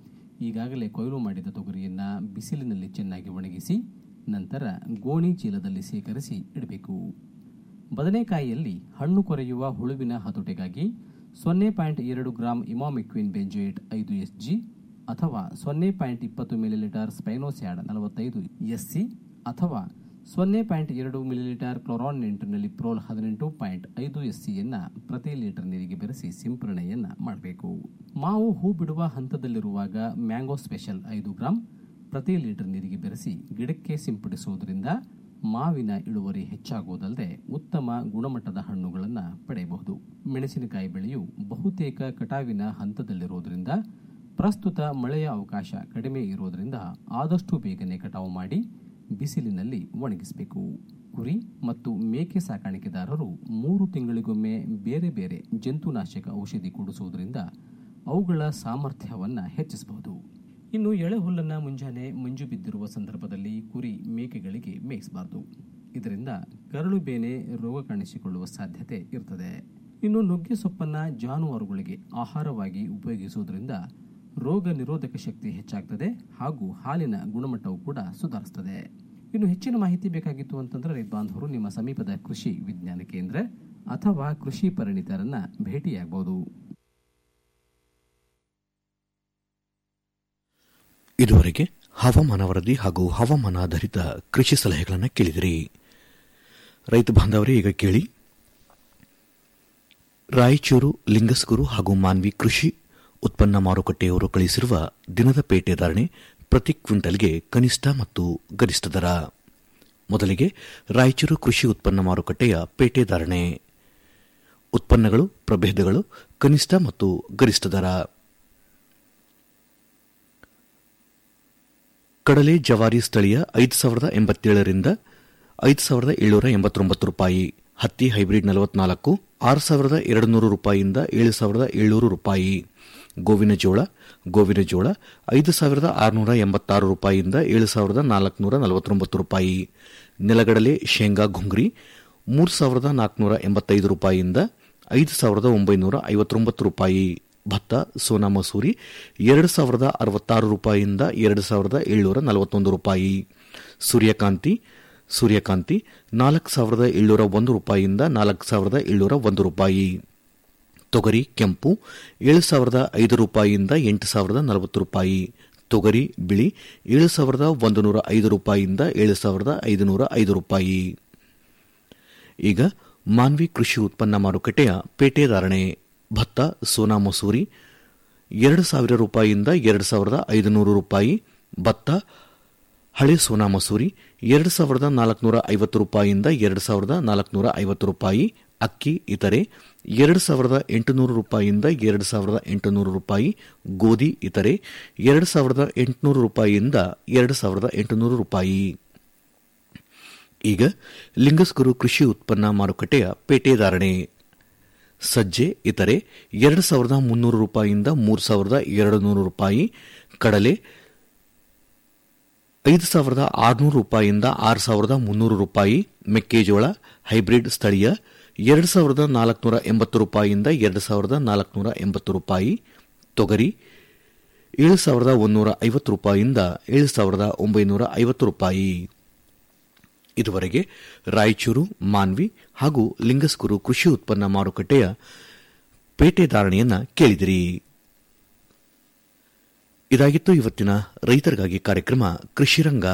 ಈಗಾಗಲೇ ಕೊಯ್ಲು ಮಾಡಿದ ತೊಗರಿಯನ್ನ ಬಿಸಿಲಿನಲ್ಲಿ ಚೆನ್ನಾಗಿ ಒಣಗಿಸಿ ನಂತರ ಗೋಣಿ ಚೀಲದಲ್ಲಿ ಸೇಕರಿಸಿ ಇಡಬೇಕು ಬದನೆಕಾಯಿಯಲ್ಲಿ ಹಣ್ಣು ಕೊರೆಯುವ ಹುಳುವಿನ ಹತೋಟಿಗಾಗಿ ಸೊನ್ನೆ ಪಾಯಿಂಟ್ ಎರಡು ಗ್ರಾಂ ಇಮಾಮಿಕ್ವಿನ್ ಬೆಂಜೋಯೇಟ್ ಐದು ಎಸ್ ಜಿ ಅಥವಾ ಸೊನ್ನೆ ಪಾಯಿಂಟ್ ಇಪ್ಪತ್ತು ಮಿಲಿಲೀಟರ್ ಸ್ಪೈನೋಸ್ಯಾಡ್ ನಲವತ್ತೈದು ಎಸ್ಸಿ ಅಥವಾ ಸೊನ್ನೆ ಪಾಯಿಂಟ್ ಎರಡು ಮಿಲಿಲೀಟರ್ ಕ್ಲೋರಾನ್ ನಿಂಟಿನಲ್ಲಿ ಪ್ರೋಲ್ ಹದಿನೆಂಟು ಪಾಯಿಂಟ್ ಐದು ಎಸ್ಸಿಯನ್ನ ಪ್ರತಿ ಲೀಟರ್ ನೀರಿಗೆ ಬೆರೆಸಿ ಸಿಂಪರಣೆಯನ್ನ ಮಾಡಬೇಕು ಮಾವು ಹೂ ಬಿಡುವ ಹಂತದಲ್ಲಿರುವಾಗ ಮ್ಯಾಂಗೋ ಸ್ಪೆಷಲ್ ಐದು ಗ್ರಾಂ ಪ್ರತಿ ಲೀಟರ್ ನೀರಿಗೆ ಬೆರೆಸಿ ಗಿಡಕ್ಕೆ ಸಿಂಪಡಿಸುವುದರಿಂದ ಮಾವಿನ ಇಳುವರಿ ಹೆಚ್ಚಾಗುವುದಲ್ಲದೆ ಉತ್ತಮ ಗುಣಮಟ್ಟದ ಹಣ್ಣುಗಳನ್ನು ಪಡೆಯಬಹುದು ಮೆಣಸಿನಕಾಯಿ ಬೆಳೆಯು ಬಹುತೇಕ ಕಟಾವಿನ ಹಂತದಲ್ಲಿರುವುದರಿಂದ ಪ್ರಸ್ತುತ ಮಳೆಯ ಅವಕಾಶ ಕಡಿಮೆ ಇರುವುದರಿಂದ ಆದಷ್ಟು ಬೇಗನೆ ಕಟಾವು ಮಾಡಿ ಬಿಸಿಲಿನಲ್ಲಿ ಒಣಗಿಸಬೇಕು ಕುರಿ ಮತ್ತು ಮೇಕೆ ಸಾಕಾಣಿಕೆದಾರರು ಮೂರು ತಿಂಗಳಿಗೊಮ್ಮೆ ಬೇರೆ ಬೇರೆ ಜಂತುನಾಶಕ ಔಷಧಿ ಕೊಡಿಸುವುದರಿಂದ ಅವುಗಳ ಸಾಮರ್ಥ್ಯವನ್ನು ಹೆಚ್ಚಿಸಬಹುದು ಇನ್ನು ಎಳೆ ಹುಲ್ಲನ್ನು ಮುಂಜಾನೆ ಮಂಜು ಬಿದ್ದಿರುವ ಸಂದರ್ಭದಲ್ಲಿ ಕುರಿ ಮೇಕೆಗಳಿಗೆ ಮೇಯಿಸಬಾರದು ಇದರಿಂದ ಕರಳು ಬೇನೆ ರೋಗ ಕಾಣಿಸಿಕೊಳ್ಳುವ ಸಾಧ್ಯತೆ ಇರ್ತದೆ ಇನ್ನು ನುಗ್ಗೆ ಸೊಪ್ಪನ್ನ ಜಾನುವಾರುಗಳಿಗೆ ಆಹಾರವಾಗಿ ಉಪಯೋಗಿಸುವುದರಿಂದ ರೋಗ ನಿರೋಧಕ ಶಕ್ತಿ ಹೆಚ್ಚಾಗ್ತದೆ ಹಾಗೂ ಹಾಲಿನ ಗುಣಮಟ್ಟವು ಕೂಡ ಸುಧಾರಿಸ್ತದೆ ಇನ್ನು ಹೆಚ್ಚಿನ ಮಾಹಿತಿ ಬೇಕಾಗಿತ್ತು ಅಂತಂದ್ರೆ ರೈತ ಬಾಂಧವರು ನಿಮ್ಮ ಸಮೀಪದ ಕೃಷಿ ವಿಜ್ಞಾನ ಕೇಂದ್ರ ಅಥವಾ ಕೃಷಿ ಪರಿಣಿತರನ್ನ ಭೇಟಿಯಾಗಬಹುದು ಇದುವರೆಗೆ ಹವಾಮಾನ ವರದಿ ಹಾಗೂ ಹವಾಮಾನ ಆಧಾರಿತ ಕೃಷಿ ಸಲಹೆಗಳನ್ನು ಕೇಳಿದಿರಿ ರೈತ ಬಾಂಧವರೇ ಈಗ ಕೇಳಿ ರಾಯಚೂರು ಲಿಂಗಸ್ಗುರು ಹಾಗೂ ಮಾನ್ವಿ ಕೃಷಿ ಉತ್ಪನ್ನ ಮಾರುಕಟ್ಟೆಯವರು ಕಳಿಸಿರುವ ದಿನದ ಪೇಟೆ ಧಾರಣೆ ಪ್ರತಿ ಕ್ವಿಂಟಲ್ಗೆ ಕನಿಷ್ಠ ಮತ್ತು ಗರಿಷ್ಠ ದರ ಮೊದಲಿಗೆ ರಾಯಚೂರು ಕೃಷಿ ಉತ್ಪನ್ನ ಮಾರುಕಟ್ಟೆಯ ಪೇಟೆ ಧಾರಣೆ ಉತ್ಪನ್ನಗಳು ಪ್ರಭೇದಗಳು ಕನಿಷ್ಠ ಮತ್ತು ಗರಿಷ್ಠ ದರ ಕಡಲೆ ಜವಾರಿ ಸ್ಥಳೀಯ ಐದು ಸಾವಿರದ ಎಂಬತ್ತೇಳರಿಂದ ಐದು ಸಾವಿರದ ಏಳ್ನೂರ ಎಂಬತ್ತೊಂಬತ್ತು ರೂಪಾಯಿ ಹತ್ತಿ ಹೈಬ್ರಿಡ್ ನಲವತ್ನಾಲ್ಕು ಆರು ಸಾವಿರದ ಎರಡು ನೂರು ರೂಪಾಯಿಯಿಂದ ಏಳು ಸಾವಿರದ ಏಳ್ನೂರು ರೂಪಾಯಿ ಗೋವಿನ ಜೋಳ ಗೋವಿನ ಜೋಳ ಐದು ಸಾವಿರದ ಆರುನೂರ ಎಂಬತ್ತಾರು ರೂಪಾಯಿಯಿಂದ ಏಳು ಸಾವಿರದ ನಾಲ್ಕುನೂರ ನಲವತ್ತೊಂಬತ್ತು ರೂಪಾಯಿ ನೆಲಗಡಲೆ ಶೇಂಗಾ ಘುಂಗ್ರಿ ಮೂರು ಸಾವಿರದ ನಾಲ್ಕುನೂರ ಎಂಬತ್ತೈದು ರೂಪಾಯಿಯಿಂದ ಐದು ಸಾವಿರದ ಒಂಬೈನೂರ ಐವತ್ತೊಂಬತ್ತು ರೂಪಾಯಿ ಭತ್ತ ಸೋನಾ ಮಸೂರಿ ಎರಡು ಸಾವಿರದ ಅರವತ್ತಾರು ರೂಪಾಯಿಯಿಂದ ಎರಡು ಸಾವಿರದ ಏಳ್ನೂರ ನಲವತ್ತೊಂದು ರೂಪಾಯಿ ಸೂರ್ಯಕಾಂತಿ ಸೂರ್ಯಕಾಂತಿ ನಾಲ್ಕು ಸಾವಿರದ ಏಳ್ನೂರ ಒಂದು ರೂಪಾಯಿಯಿಂದ ನಾಲ್ಕು ಸಾವಿರದ ಏಳ್ನೂರ ಒಂದು ರೂಪಾಯಿ ತೊಗರಿ ಕೆಂಪು ಏಳು ಸಾವಿರದ ಐದು ರೂಪಾಯಿಯಿಂದ ಎಂಟು ಸಾವಿರದ ನಲವತ್ತು ರೂಪಾಯಿ ತೊಗರಿ ಬಿಳಿ ಏಳು ಸಾವಿರದ ಒಂದು ನೂರ ಐದು ರೂಪಾಯಿಯಿಂದ ಏಳು ಸಾವಿರದ ಐದುನೂರ ಐದು ರೂಪಾಯಿ ಈಗ ಮಾನ್ವಿ ಕೃಷಿ ಉತ್ಪನ್ನ ಮಾರುಕಟ್ಟೆಯ ಪೇಟೆ ಧಾರಣೆ ಭತ್ತ ಸೋನಾ ಮಸೂರಿ ಎರಡು ಸಾವಿರ ರೂಪಾಯಿಯಿಂದ ಎರಡು ಸಾವಿರದ ಐದುನೂರು ರೂಪಾಯಿ ಭತ್ತ ಹಳೆ ಸೋನಾ ಮಸೂರಿ ಎರಡು ಸಾವಿರದ ನಾಲ್ಕುನೂರ ಐವತ್ತು ರೂಪಾಯಿಯಿಂದ ಎರಡು ಸಾವಿರದ ನಾಲ್ಕುನೂರ ಐವತ್ತು ರೂಪಾಯಿ ಅಕ್ಕಿ ಇತರೆ ಎರಡು ಸಾವಿರದ ಎಂಟುನೂರು ರೂಪಾಯಿಯಿಂದ ಎರಡು ಸಾವಿರದ ಎಂಟುನೂರು ರೂಪಾಯಿ ಗೋಧಿ ಇತರೆ ಎರಡು ಸಾವಿರದ ಎಂಟುನೂರು ರೂಪಾಯಿಯಿಂದ ಎರಡು ಸಾವಿರದ ಎಂಟುನೂರು ರೂಪಾಯಿ ಈಗ ಲಿಂಗಸ್ಗುರು ಕೃಷಿ ಉತ್ಪನ್ನ ಮಾರುಕಟ್ಟೆಯ ಪೇಟೆ ಧಾರಣೆ ಸಜ್ಜೆ ಇತರೆ ಎರಡು ಸಾವಿರದ ಮುನ್ನೂರು ರೂಪಾಯಿಯಿಂದ ಮೂರು ಸಾವಿರದ ಎರಡು ನೂರು ರೂಪಾಯಿ ಕಡಲೆ ಐದು ಸಾವಿರದ ಆರುನೂರು ರೂಪಾಯಿಯಿಂದ ಆರು ಸಾವಿರದ ಮುನ್ನೂರು ರೂಪಾಯಿ ಮೆಕ್ಕೆಜೋಳ ಹೈಬ್ರಿಡ್ ಸ್ಥಳೀಯ ಎರಡು ಸಾವಿರದ ನಾಲ್ಕುನೂರ ಎಂಬತ್ತು ರೂಪಾಯಿಯಿಂದ ಎರಡು ಸಾವಿರದ ನಾಲ್ಕುನೂರ ಎಂಬತ್ತು ರೂಪಾಯಿ ತೊಗರಿ ಏಳು ಸಾವಿರದ ಒಂದೂರ ಐವತ್ತು ರೂಪಾಯಿಯಿಂದ ಏಳು ಸಾವಿರದ ಒಂಬೈನೂರ ಐವತ್ತು ರೂಪಾಯಿ ಇದುವರೆಗೆ ರಾಯಚೂರು ಮಾನ್ವಿ ಹಾಗೂ ಲಿಂಗಸ್ಕೂರು ಕೃಷಿ ಉತ್ಪನ್ನ ಮಾರುಕಟ್ಟೆಯ ಪೇಟೆ ಧಾರಣೆಯನ್ನ ಕೇಳಿದಿರಿ ಇದಾಗಿತ್ತು ಇವತ್ತಿನ ರೈತರಿಗಾಗಿ ಕಾರ್ಯಕ್ರಮ ಕೃಷಿರಂಗ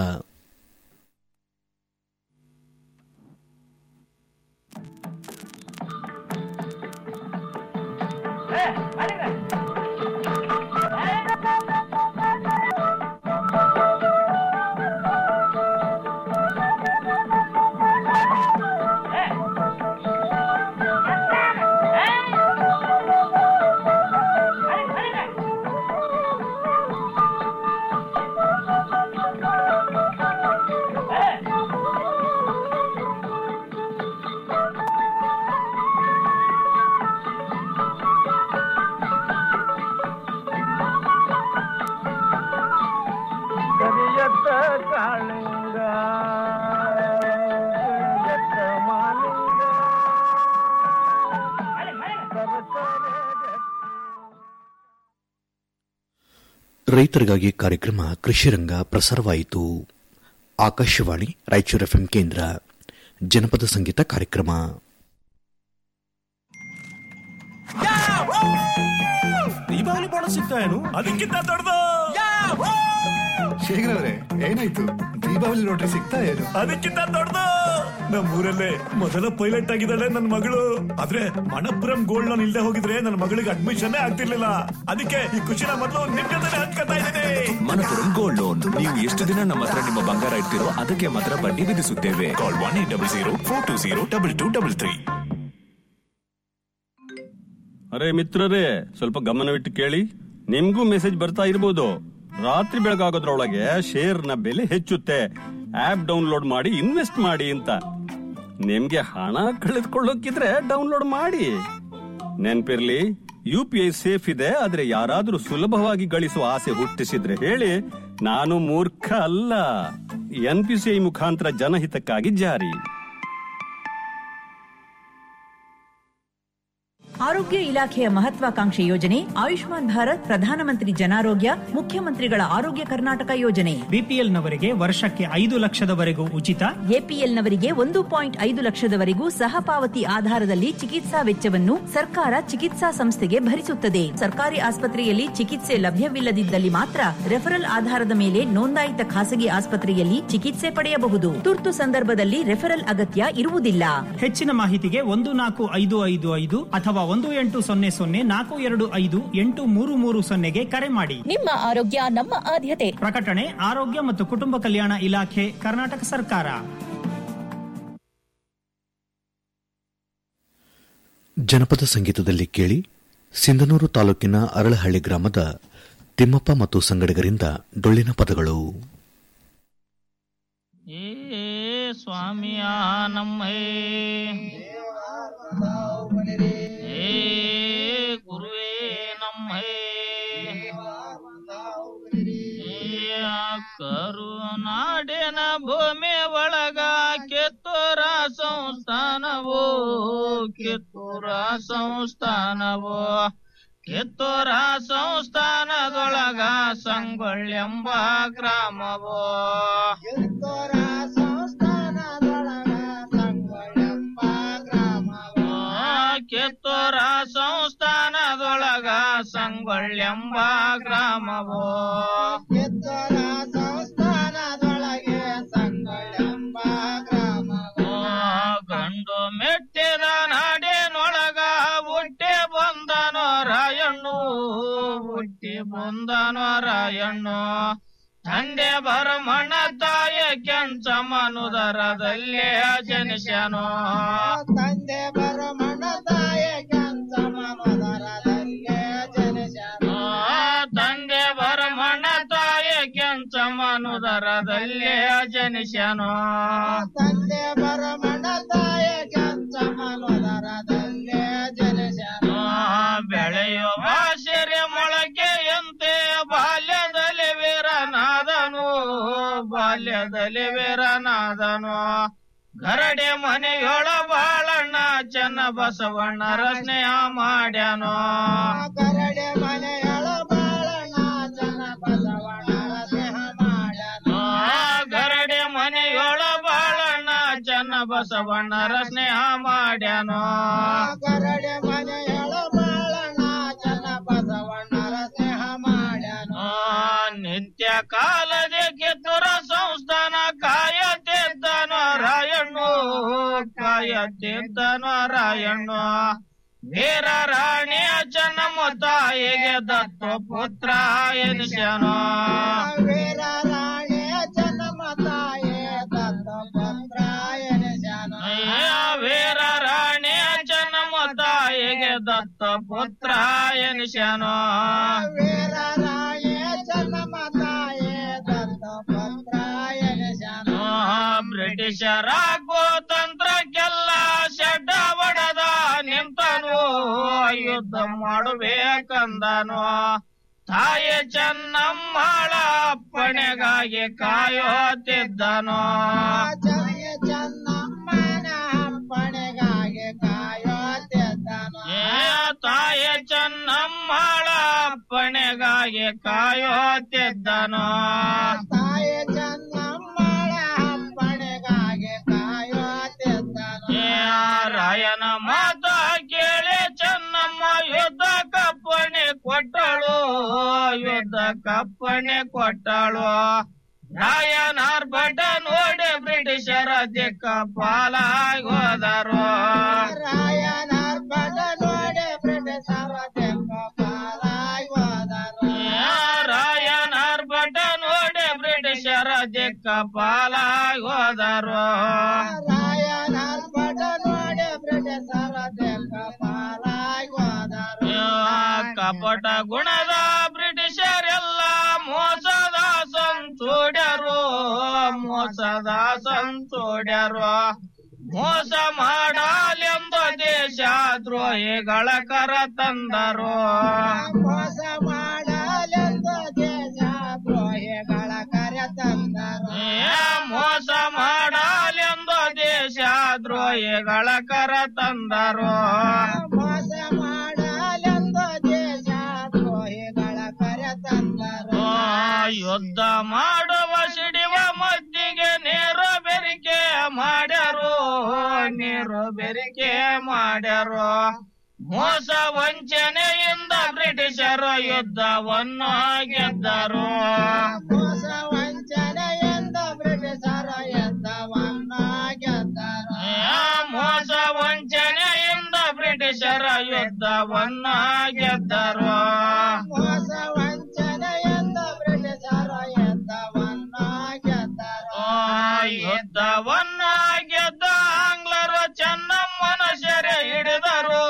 ಕರಿಯತ್ತ ಕಾಳಿಂಗ ಕರಿಯತ್ತ ಮಾಲಿಂಗ ಸರಸರ ರೈತರಿಗಾಗಿ ಕಾರ್ಯಕ್ರಮ ಕೃಷಿರಂಗ ಪ್ರಸಾರವಾಯಿತು ಆಕಾಶವಾಣಿ ರಾಯಚೂರು ಎಫ್ಎಂ ಕೇಂದ್ರ ಜನಪದ ಸಂಗೀತ ಕಾರ್ಯಕ್ರಮ ದೀಪಾವಳಿ ಬೋನಸ್ ಸಿಗ್ತಾ ಏನು ಅದಕ್ಕಿಂತ ದೊಡ್ಡದು ಶೇಖರ್ ಅವರೇ ಏನಾಯ್ತು ದೀಪಾವಳಿ ಲಾಟ್ರಿ ಸಿಗ್ತಾ ಏನು ಅದಕ್ಕಿಂತ ದೊಡ್ಡದು ನಮ್ಮೂರಲ್ಲೇ ಮೊದಲ ಪೈಲಟ್ ಆಗಿದ್ದಾಳೆ ನನ್ನ ಮಗಳು ಆದ್ರೆ ಮಣಪುರಂ ಗೋಲ್ಡ್ ಲೋನ್ ಇಲ್ದೆ ಹೋಗಿದ್ರೆ ನನ್ನ ಮಗಳಿಗೆ ಅಡ್ಮಿಷನ್ ಆಗ್ತಿರ್ಲಿಲ್ಲ ಅದಕ್ಕೆ ಈ ಖುಷಿನ ಮೊದಲು ನಿಮ್ ಜೊತೆ ಹಂಚ್ಕೊತಾ ಇದ್ದೀನಿ ಮನಪುರಂ ಗೋಲ್ಡ್ ಲೋನ್ ನೀವು ಎಷ್ಟು ದಿನ ನಮ್ಮ ಹತ್ರ ನಿಮ್ಮ ಬಂಗಾರ ಇಡ್ತಿರೋ ಅದಕ್ಕೆ ಮಾತ್ರ ಬಡ್ಡಿ ವಿಧಿಸುತ್ತೇವೆ call one eight double zero four two zero double two double three ಅರೆ ಮಿತ್ರರೇ ಸ್ವಲ್ಪ ಗಮನವಿಟ್ಟು ಕೇಳಿ ನಿಮ್ಗೂ ಮೆಸೇಜ್ ಬರ್ತಾ ಇರ್ಬೋದು ರಾತ್ರಿ ಬೆಳಗಾಗೋದ್ರೊಳಗೆ ಶೇರ್ನ ಬೆಲೆ ಹೆಚ್ಚುತ್ತೆ ಆಪ್ ಡೌನ್ಲೋಡ್ ಮಾಡಿ ಇನ್ವೆಸ್ಟ್ ಮಾಡಿ ಅಂತ ನಿಮ್ಗೆ ಹಣ ಕಳೆದುಕೊಳ್ಳೋಕಿದ್ರೆ ಡೌನ್ಲೋಡ್ ಮಾಡಿ ನೆನ್ಪಿರ್ಲಿ ಯು ಪಿ ಐ ಸೇಫ್ ಇದೆ ಆದ್ರೆ ಯಾರಾದ್ರೂ ಸುಲಭವಾಗಿ ಗಳಿಸುವ ಆಸೆ ಹುಟ್ಟಿಸಿದ್ರೆ ಹೇಳಿ ನಾನು ಮೂರ್ಖ ಅಲ್ಲ ಎನ್ ಪಿ ಸಿ ಐ ಮುಖಾಂತರ ಜನಹಿತಕ್ಕಾಗಿ ಜಾರಿ ಆರೋಗ್ಯ ಇಲಾಖೆಯ ಮಹತ್ವಾಕಾಂಕ್ಷಿ ಯೋಜನೆ ಆಯುಷ್ಮಾನ್ ಭಾರತ್ ಪ್ರಧಾನಮಂತ್ರಿ ಜನಾರೋಗ್ಯ ಮುಖ್ಯಮಂತ್ರಿಗಳ ಆರೋಗ್ಯ ಕರ್ನಾಟಕ ಯೋಜನೆ ಬಿಪಿಎಲ್ ನವರಿಗೆ ವರ್ಷಕ್ಕೆ ಐದು ಲಕ್ಷದವರೆಗೂ ಉಚಿತ ಎಪಿಎಲ್ ನವರಿಗೆ ಒಂದು ಪಾಯಿಂಟ್ ಐದು ಲಕ್ಷದವರೆಗೂ ಸಹಪಾವತಿ ಆಧಾರದಲ್ಲಿ ಚಿಕಿತ್ಸಾ ವೆಚ್ಚವನ್ನು ಸರ್ಕಾರ ಚಿಕಿತ್ಸಾ ಸಂಸ್ಥೆಗೆ ಭರಿಸುತ್ತದೆ ಸರ್ಕಾರಿ ಆಸ್ಪತ್ರೆಯಲ್ಲಿ ಚಿಕಿತ್ಸೆ ಲಭ್ಯವಿಲ್ಲದಿದ್ದಲ್ಲಿ ಮಾತ್ರ ರೆಫರಲ್ ಆಧಾರದ ಮೇಲೆ ನೋಂದಾಯಿತ ಖಾಸಗಿ ಆಸ್ಪತ್ರೆಯಲ್ಲಿ ಚಿಕಿತ್ಸೆ ಪಡೆಯಬಹುದು ತುರ್ತು ಸಂದರ್ಭದಲ್ಲಿ ರೆಫರಲ್ ಅಗತ್ಯ ಇರುವುದಿಲ್ಲ ಹೆಚ್ಚಿನ ಮಾಹಿತಿಗೆ ಒಂದು ನಾಲ್ಕು ಐದು ಐದು ಐದು ಅಥವಾ ಒಂದು ಎಂಟು ಸೊನ್ನೆ ಸೊನ್ನೆ ನಾಲ್ಕು ಎರಡು ಐದು ಎಂಟು ಮೂರು ಮೂರು ಸೊನ್ನೆಗೆ ಕರೆ ಮಾಡಿ ನಿಮ್ಮ ಆರೋಗ್ಯ ನಮ್ಮ ಆದ್ಯತೆ ಪ್ರಕಟಣೆ ಆರೋಗ್ಯ ಮತ್ತು ಕುಟುಂಬ ಕಲ್ಯಾಣ ಇಲಾಖೆ ಕರ್ನಾಟಕ ಸರ್ಕಾರ ಜನಪದ ಸಂಗೀತದಲ್ಲಿ ಕೇಳಿ ಸಿಂಧನೂರು ತಾಲೂಕಿನ ಅರಳಹಳ್ಳಿ ಗ್ರಾಮದ ತಿಮ್ಮಪ್ಪ ಮತ್ತು ಸಂಗಡಿಗರಿಂದ ಡೊಳ್ಳಿನ ಪದಗಳು ಏ ಸ್ವಾಮಿಯ ನಮ್ಮ ಏ ಗುರುವೇ ನಮ್ಮ ಕರುನಾಡಿನ ಭೂಮಿ ಒಳಗ ಕಿತ್ತೂರ ಸಂಸ್ಥಾನವೋ ಕಿತ್ತೂರ ಸಂಸ್ಥಾನವೋ ಕಿತ್ತೂರ ಸಂಸ್ಥಾನದೊಳಗ ಸಂಗೊಳ್ಳೆಂಬ ಗ್ರಾಮವೋ ಕಿತ್ತೂರ ಸಂಸ್ಥಾನದೊಳಗ ಸಂಗೊಳ್ಳೆಂಬ ಗ್ರಾಮವೋ ಗಂಡು ಮೆಟ್ಟಿದ ನಾಡಿನೊಳಗ ಹುಟ್ಟಿ ಬಂದನೋ ರಾಯಣ್ಣು ಹುಟ್ಟಿ ಬಂದನೋ ರಾಯಣ್ಣು ತಂದೆ ಬರಮಣ ತಾಯ ಕೆಂಚ ಮನುದರದಲ್ಲೇ ಜನಿಸನು ತಂದೆ ಬರಮ ಮನುದರದಲ್ಲೇ ಜನಿಸನು ತಂದೆ ಬರಮಣ ತಾಯ ಕೆಂಚ ಮನುದರದಲ್ಲೇ ಜನಿಸನು ಬೆಳೆಯುವ ಸಿರಿ ಮೊಳಕೆಯಂತೆ ಬಾಲ್ಯದಲ್ಲಿ ವೀರನಾದನು ಬಾಲ್ಯದಲ್ಲಿ ವೀರನಾದನು ಗರಡೆ ಮನೆಯೊಳ ಬಾಳಣ್ಣ ಚನ್ನ ಬಸವಣ್ಣರ ಸ್ನೇಹ ಮಾಡ್ಯಾನು ಗರಡೆ ಮನೆಯೊಳ ಬಾಳಣ್ಣ ಚನ್ನ ಬಸವಣ್ಣರ ಸ್ನೇಹ ಮಾಡ್ಯಾನು ಗರಡೆ ಮನೆಯೊಳ ಬಾಳಣ್ಣ ಚನ್ನ ಬಸವಣ್ಣರ ಸ್ನೇಹ ಮಾಡ್ಯಾನು ಗರಡೆ ಮನೆಯೊಳ ಬಾಳಣ್ಣ ಚನ್ನ ಬಸವಣ್ಣರ ಸ್ನೇಹ ಮಾಡ್ಯಾನು ನಿತ್ಯ ಕಾಲದ ಕಿತ್ತೂರ ಸಂಸ್ಥಾನ ಕಾಯತಿದ್ದನು ರಾಯಣ್ಣು ಕಾಯತಿದ್ದನು ರಾಯಣ್ಣು ವೀರ ರಾಣಿಯ ಚೆನ್ನಮ್ಮ ತಾಯಿಗೆ ದತ್ತು ಪುತ್ರ ಎನಿಸನು ವೀರ ರಾಣಿಯ ಚೆನ್ನಮ್ಮ ತಾಯಿ ದತ್ತು ಪುತ್ರ ಎನಿಸನು ವೀರ ರಾಣಿಯ ಚೆನ್ನಮ್ಮ ತಾಯಿಗೆ ದತ್ತ ಪುತ್ರ ಎನಿಸನು ವೀರ ರಾಣಿಯ ಚೆನ್ನಮ್ಮ ತಾಯಿ ದತ್ತ ಪುತ್ರ ಎನಿಸನು ಬ್ರಿಟಿಷರ ಗೋತಂತ್ರಕ್ಕೆಲ್ಲ ಶಡ್ಡ ಹೊಡೆದ ನಿಂತನು ಯುದ್ಧ ಮಾಡಬೇಕಂದನು ತಾಯಿ ಚೆನ್ನಮ್ಮಳ ಅಪ್ಪಣೆಗಾಗಿ ಕಾಯೋತಿದ್ದನು ತಾಯಿ ಚೆನ್ನಮ್ಮನ ಅಪ್ಪಣೆಗಾಗಿ ಕಾಯೋತಿದ್ದನು ತಾಯಿ ಚೆನ್ನಮ್ಮಳ ಅಪ್ಪಣೆಗಾಗಿ ಕಾಯೋತಿದ್ದನು ತಾಯಿ ಚೆನ್ನಮ್ಮಳ ಅಪ್ಪಣೆಗಾಗಿ ಕಾಯೋತಿದ್ದನು ರಾಯನ ಮಾತ ಕೇಳಿ ಚೆನ್ನಮ್ಮ ಯುದ್ಧ ಕಪ್ಪಣೆ ಕೊಟ್ಟಳು ಯುದ್ಧ ಕಪ್ಪಣೆ ಕೊಟ್ಟಳು ರಾಯನಾರ್ ಬಟ ನೋಡಿ ಬ್ರಿಟಿಷರ ದಿಕ್ಕ ಪಾಲಾಗಿ ಹೋದರು ರಾಯನಾರ್ ಬಟ ನೋಡಿ ಬ್ರಿಟಿಷರ ದಿಕ್ಕ ಪಾಲಾಗಿ ಹೋದರು ರಾಯನಾರ್ ಬಟ ನೋಡಿ ಬ್ರಿಟಿಷರ ದಿಕ್ಕ ಪಾಲಾಗಿ ಹೋದರು ರಾಯನಾರ್ ಬಟ ನೋಡಿ ಬ್ರಿಟಿಷರ ದಿಕ್ಕ ಪಾಲಾಗಿ ಹೋದರು ಕಪಟ ಗುಣದ ಬ್ರಿಟಿಷರೆಲ್ಲ ಮೋಸದ ಸಂತೋಡ್ಯರು ಮೋಸದ ಸಂತೋಡ್ಯರು ಮೋಸ ಮಾಡಲೆಂದು ದೇಶ ದ್ರೋಹಿಗಳ ಕರ ತಂದರು ಮೋಸ ಮಾಡಲೆಂದು ದೇಶ ದ್ರೋಹಿಗಳ ಕರ ತಂದರು ಮೋಸ ಮಾಡಲೆಂದು ದೇಶ ದ್ರೋಹಿಗಳ ಕರ ತಂದರು ಮೋಸ ಮಾಡಲೆಂದು ದೇಶ ದ್ರೋಹಿಗಳ ಕರ ತಂದರು ಯುದ್ಧ ಮಾಡುವ ಸಿಡಿವ ಮದ್ದಿಗೆ ನೀರು ಬೆರಿಕೆ ಮಾಡ್ಯಾರು ನೀರು ಬೆರಿಕೆ ಮಾಡ್ಯಾರು ಮೋಸ ವಂಚನೆಯಿಂದ ಬ್ರಿಟಿಷರು ಯುದ್ಧವನ್ನು ಗೆದ್ದರು ಮೋಸ ವಂಚನೆಯಿಂದ ಬ್ರಿಟಿಷರ ಯುದ್ಧವನ್ನು ಗೆದ್ದರು ಮೋಸ ವಂಚನೆಯಿಂದ ಬ್ರಿಟಿಷರ ಯುದ್ಧವನ್ನು ಗೆದ್ದರು ಮೋಸ ವಂಚನೆಯಿಂದ ಬ್ರಿಟಿಷರ ಯುದ್ಧವನ್ನು ಗೆದ್ದರು ಯುದ್ಧವನ್ನು ಗೆದ್ದ ಆಂಗ್ಲರು ಚೆನ್ನಮ್ಮನ ಸೆರೆ ಹಿಡಿದರು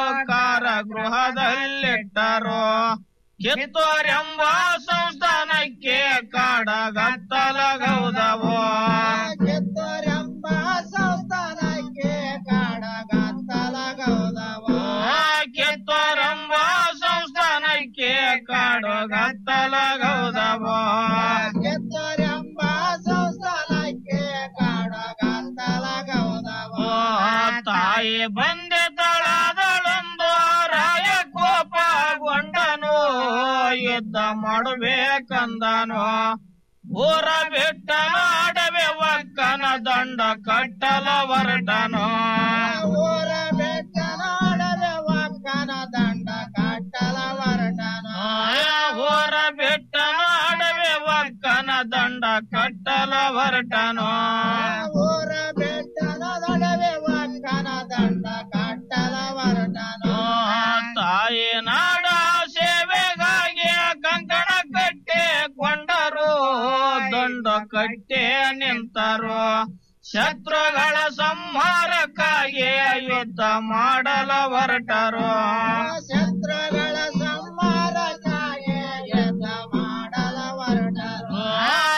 ಕಾರಾಗೃಹದಲ್ಲಿಟ್ಟರು ಕಿತ್ತೂರೆಂಬ ಸಂಸ್ಥಾನಕ್ಕೆ ಕಾಡಗತ್ತಲಗೌದವು ಕಿತ್ತೂರೆಂಬ ಸಂಸ್ಥಾನಕ್ಕೆ ಕಾಡಗತ್ತಲಗೌದವು ಕಿತ್ತೂರೆಂಬ ಸಂಸ್ಥಾನಕ್ಕೆ ಕಾಡಗತ್ತಲಗೌದವು ಕಿತ್ತೂರೆಂಬ ಸಂಸ್ಥಾನಕ್ಕೆ ಕಾಡಗತ್ತಲಗೌದವು ತಾಯಿ ಬಂದೆ ತಳದಳೊಂದು ರಾಯ ಕೋಪಗೊಂಡನು ಯುದ್ಧ ಮಾಡಬೇಕಂದನು ಊರ ಬಿಟ್ಟನು ಅಡವೆ ಒಕ್ಕನ ದಂಡ ಕಟ್ಟಲ ಹೊರಟನು ಊರ ಬಿಟ್ಟನ ಅಡವೆ ಒಕ್ಕನ ದಂಡ ಕಟ್ಟಲ ಹೊರಟನು ಊರ ಬಿಟ್ಟನು ಅಡವೆ ಒಕ್ಕನ ದಂಡ ಕಟ್ಟಲ ಹೊರಟನು ಊರ ಬಿಟ್ಟನ ಅಡವೆ ಒಕ್ಕನ ದಂಡ ಕಟ್ಟಲ ಹೊರಟನು ತಾಯಿ ನಾಡ ಸೇವೆಗಾಗಿ ಕಂಕಣ ಕಟ್ಟೆ ಕೊಂಡರು ದಂಡ ಕಟ್ಟೆ ನಿಂತರು ಶತ್ರುಗಳ ಸಂಹಾರಕ್ಕಾಗಿ ಯುದ್ಧ ಮಾಡಲು ಹೊರಟರು ಶತ್ರುಗಳ ಸಂಹಾರಕ್ಕಾಗಿ ಯುದ್ಧ ಮಾಡಲು ಹೊರಟರು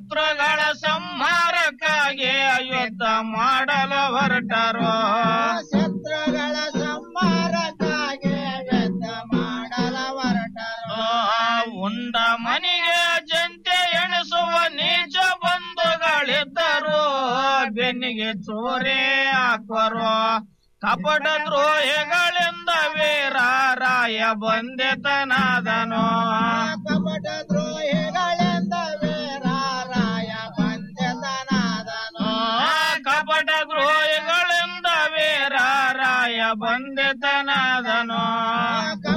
ಶತ್ರುಗಳ ಸಂಹಾರಕ್ಕಾಗಿ ಯುದ್ಧ ಮಾಡಲು ಹೊರಟರು ಶತ್ರುಗಳ ಸಂಹಾರಕ್ಕಾಗಿ ಯುದ್ಧ ಮಾಡಲು ಹೊರಟರು ಉಂಡ ಮನೆಗೆ ಜಂತೆ ಎಣಿಸುವ ನೀಚ ಬಂಧುಗಳಿದ್ದರು ಬೆನ್ನಿಗೆ ಚೋರೆ ಹಾಕುವರು ಕಪಟ ದ್ರೋಹಿಗಳಿಂದ ವೀರಾರಾಯ ಬಂದಿತನಾದನು ಕಪಟ ದ್ರೋಹಿಗಳಿಂದ ವೀರಾರಾಯ ಬಂದಿತನಾದನು ಕಪಟ ದ್ರೋಹಿಗಳಿಂದ ವೀರಾರಾಯ ಬಂದಿತನಾದನು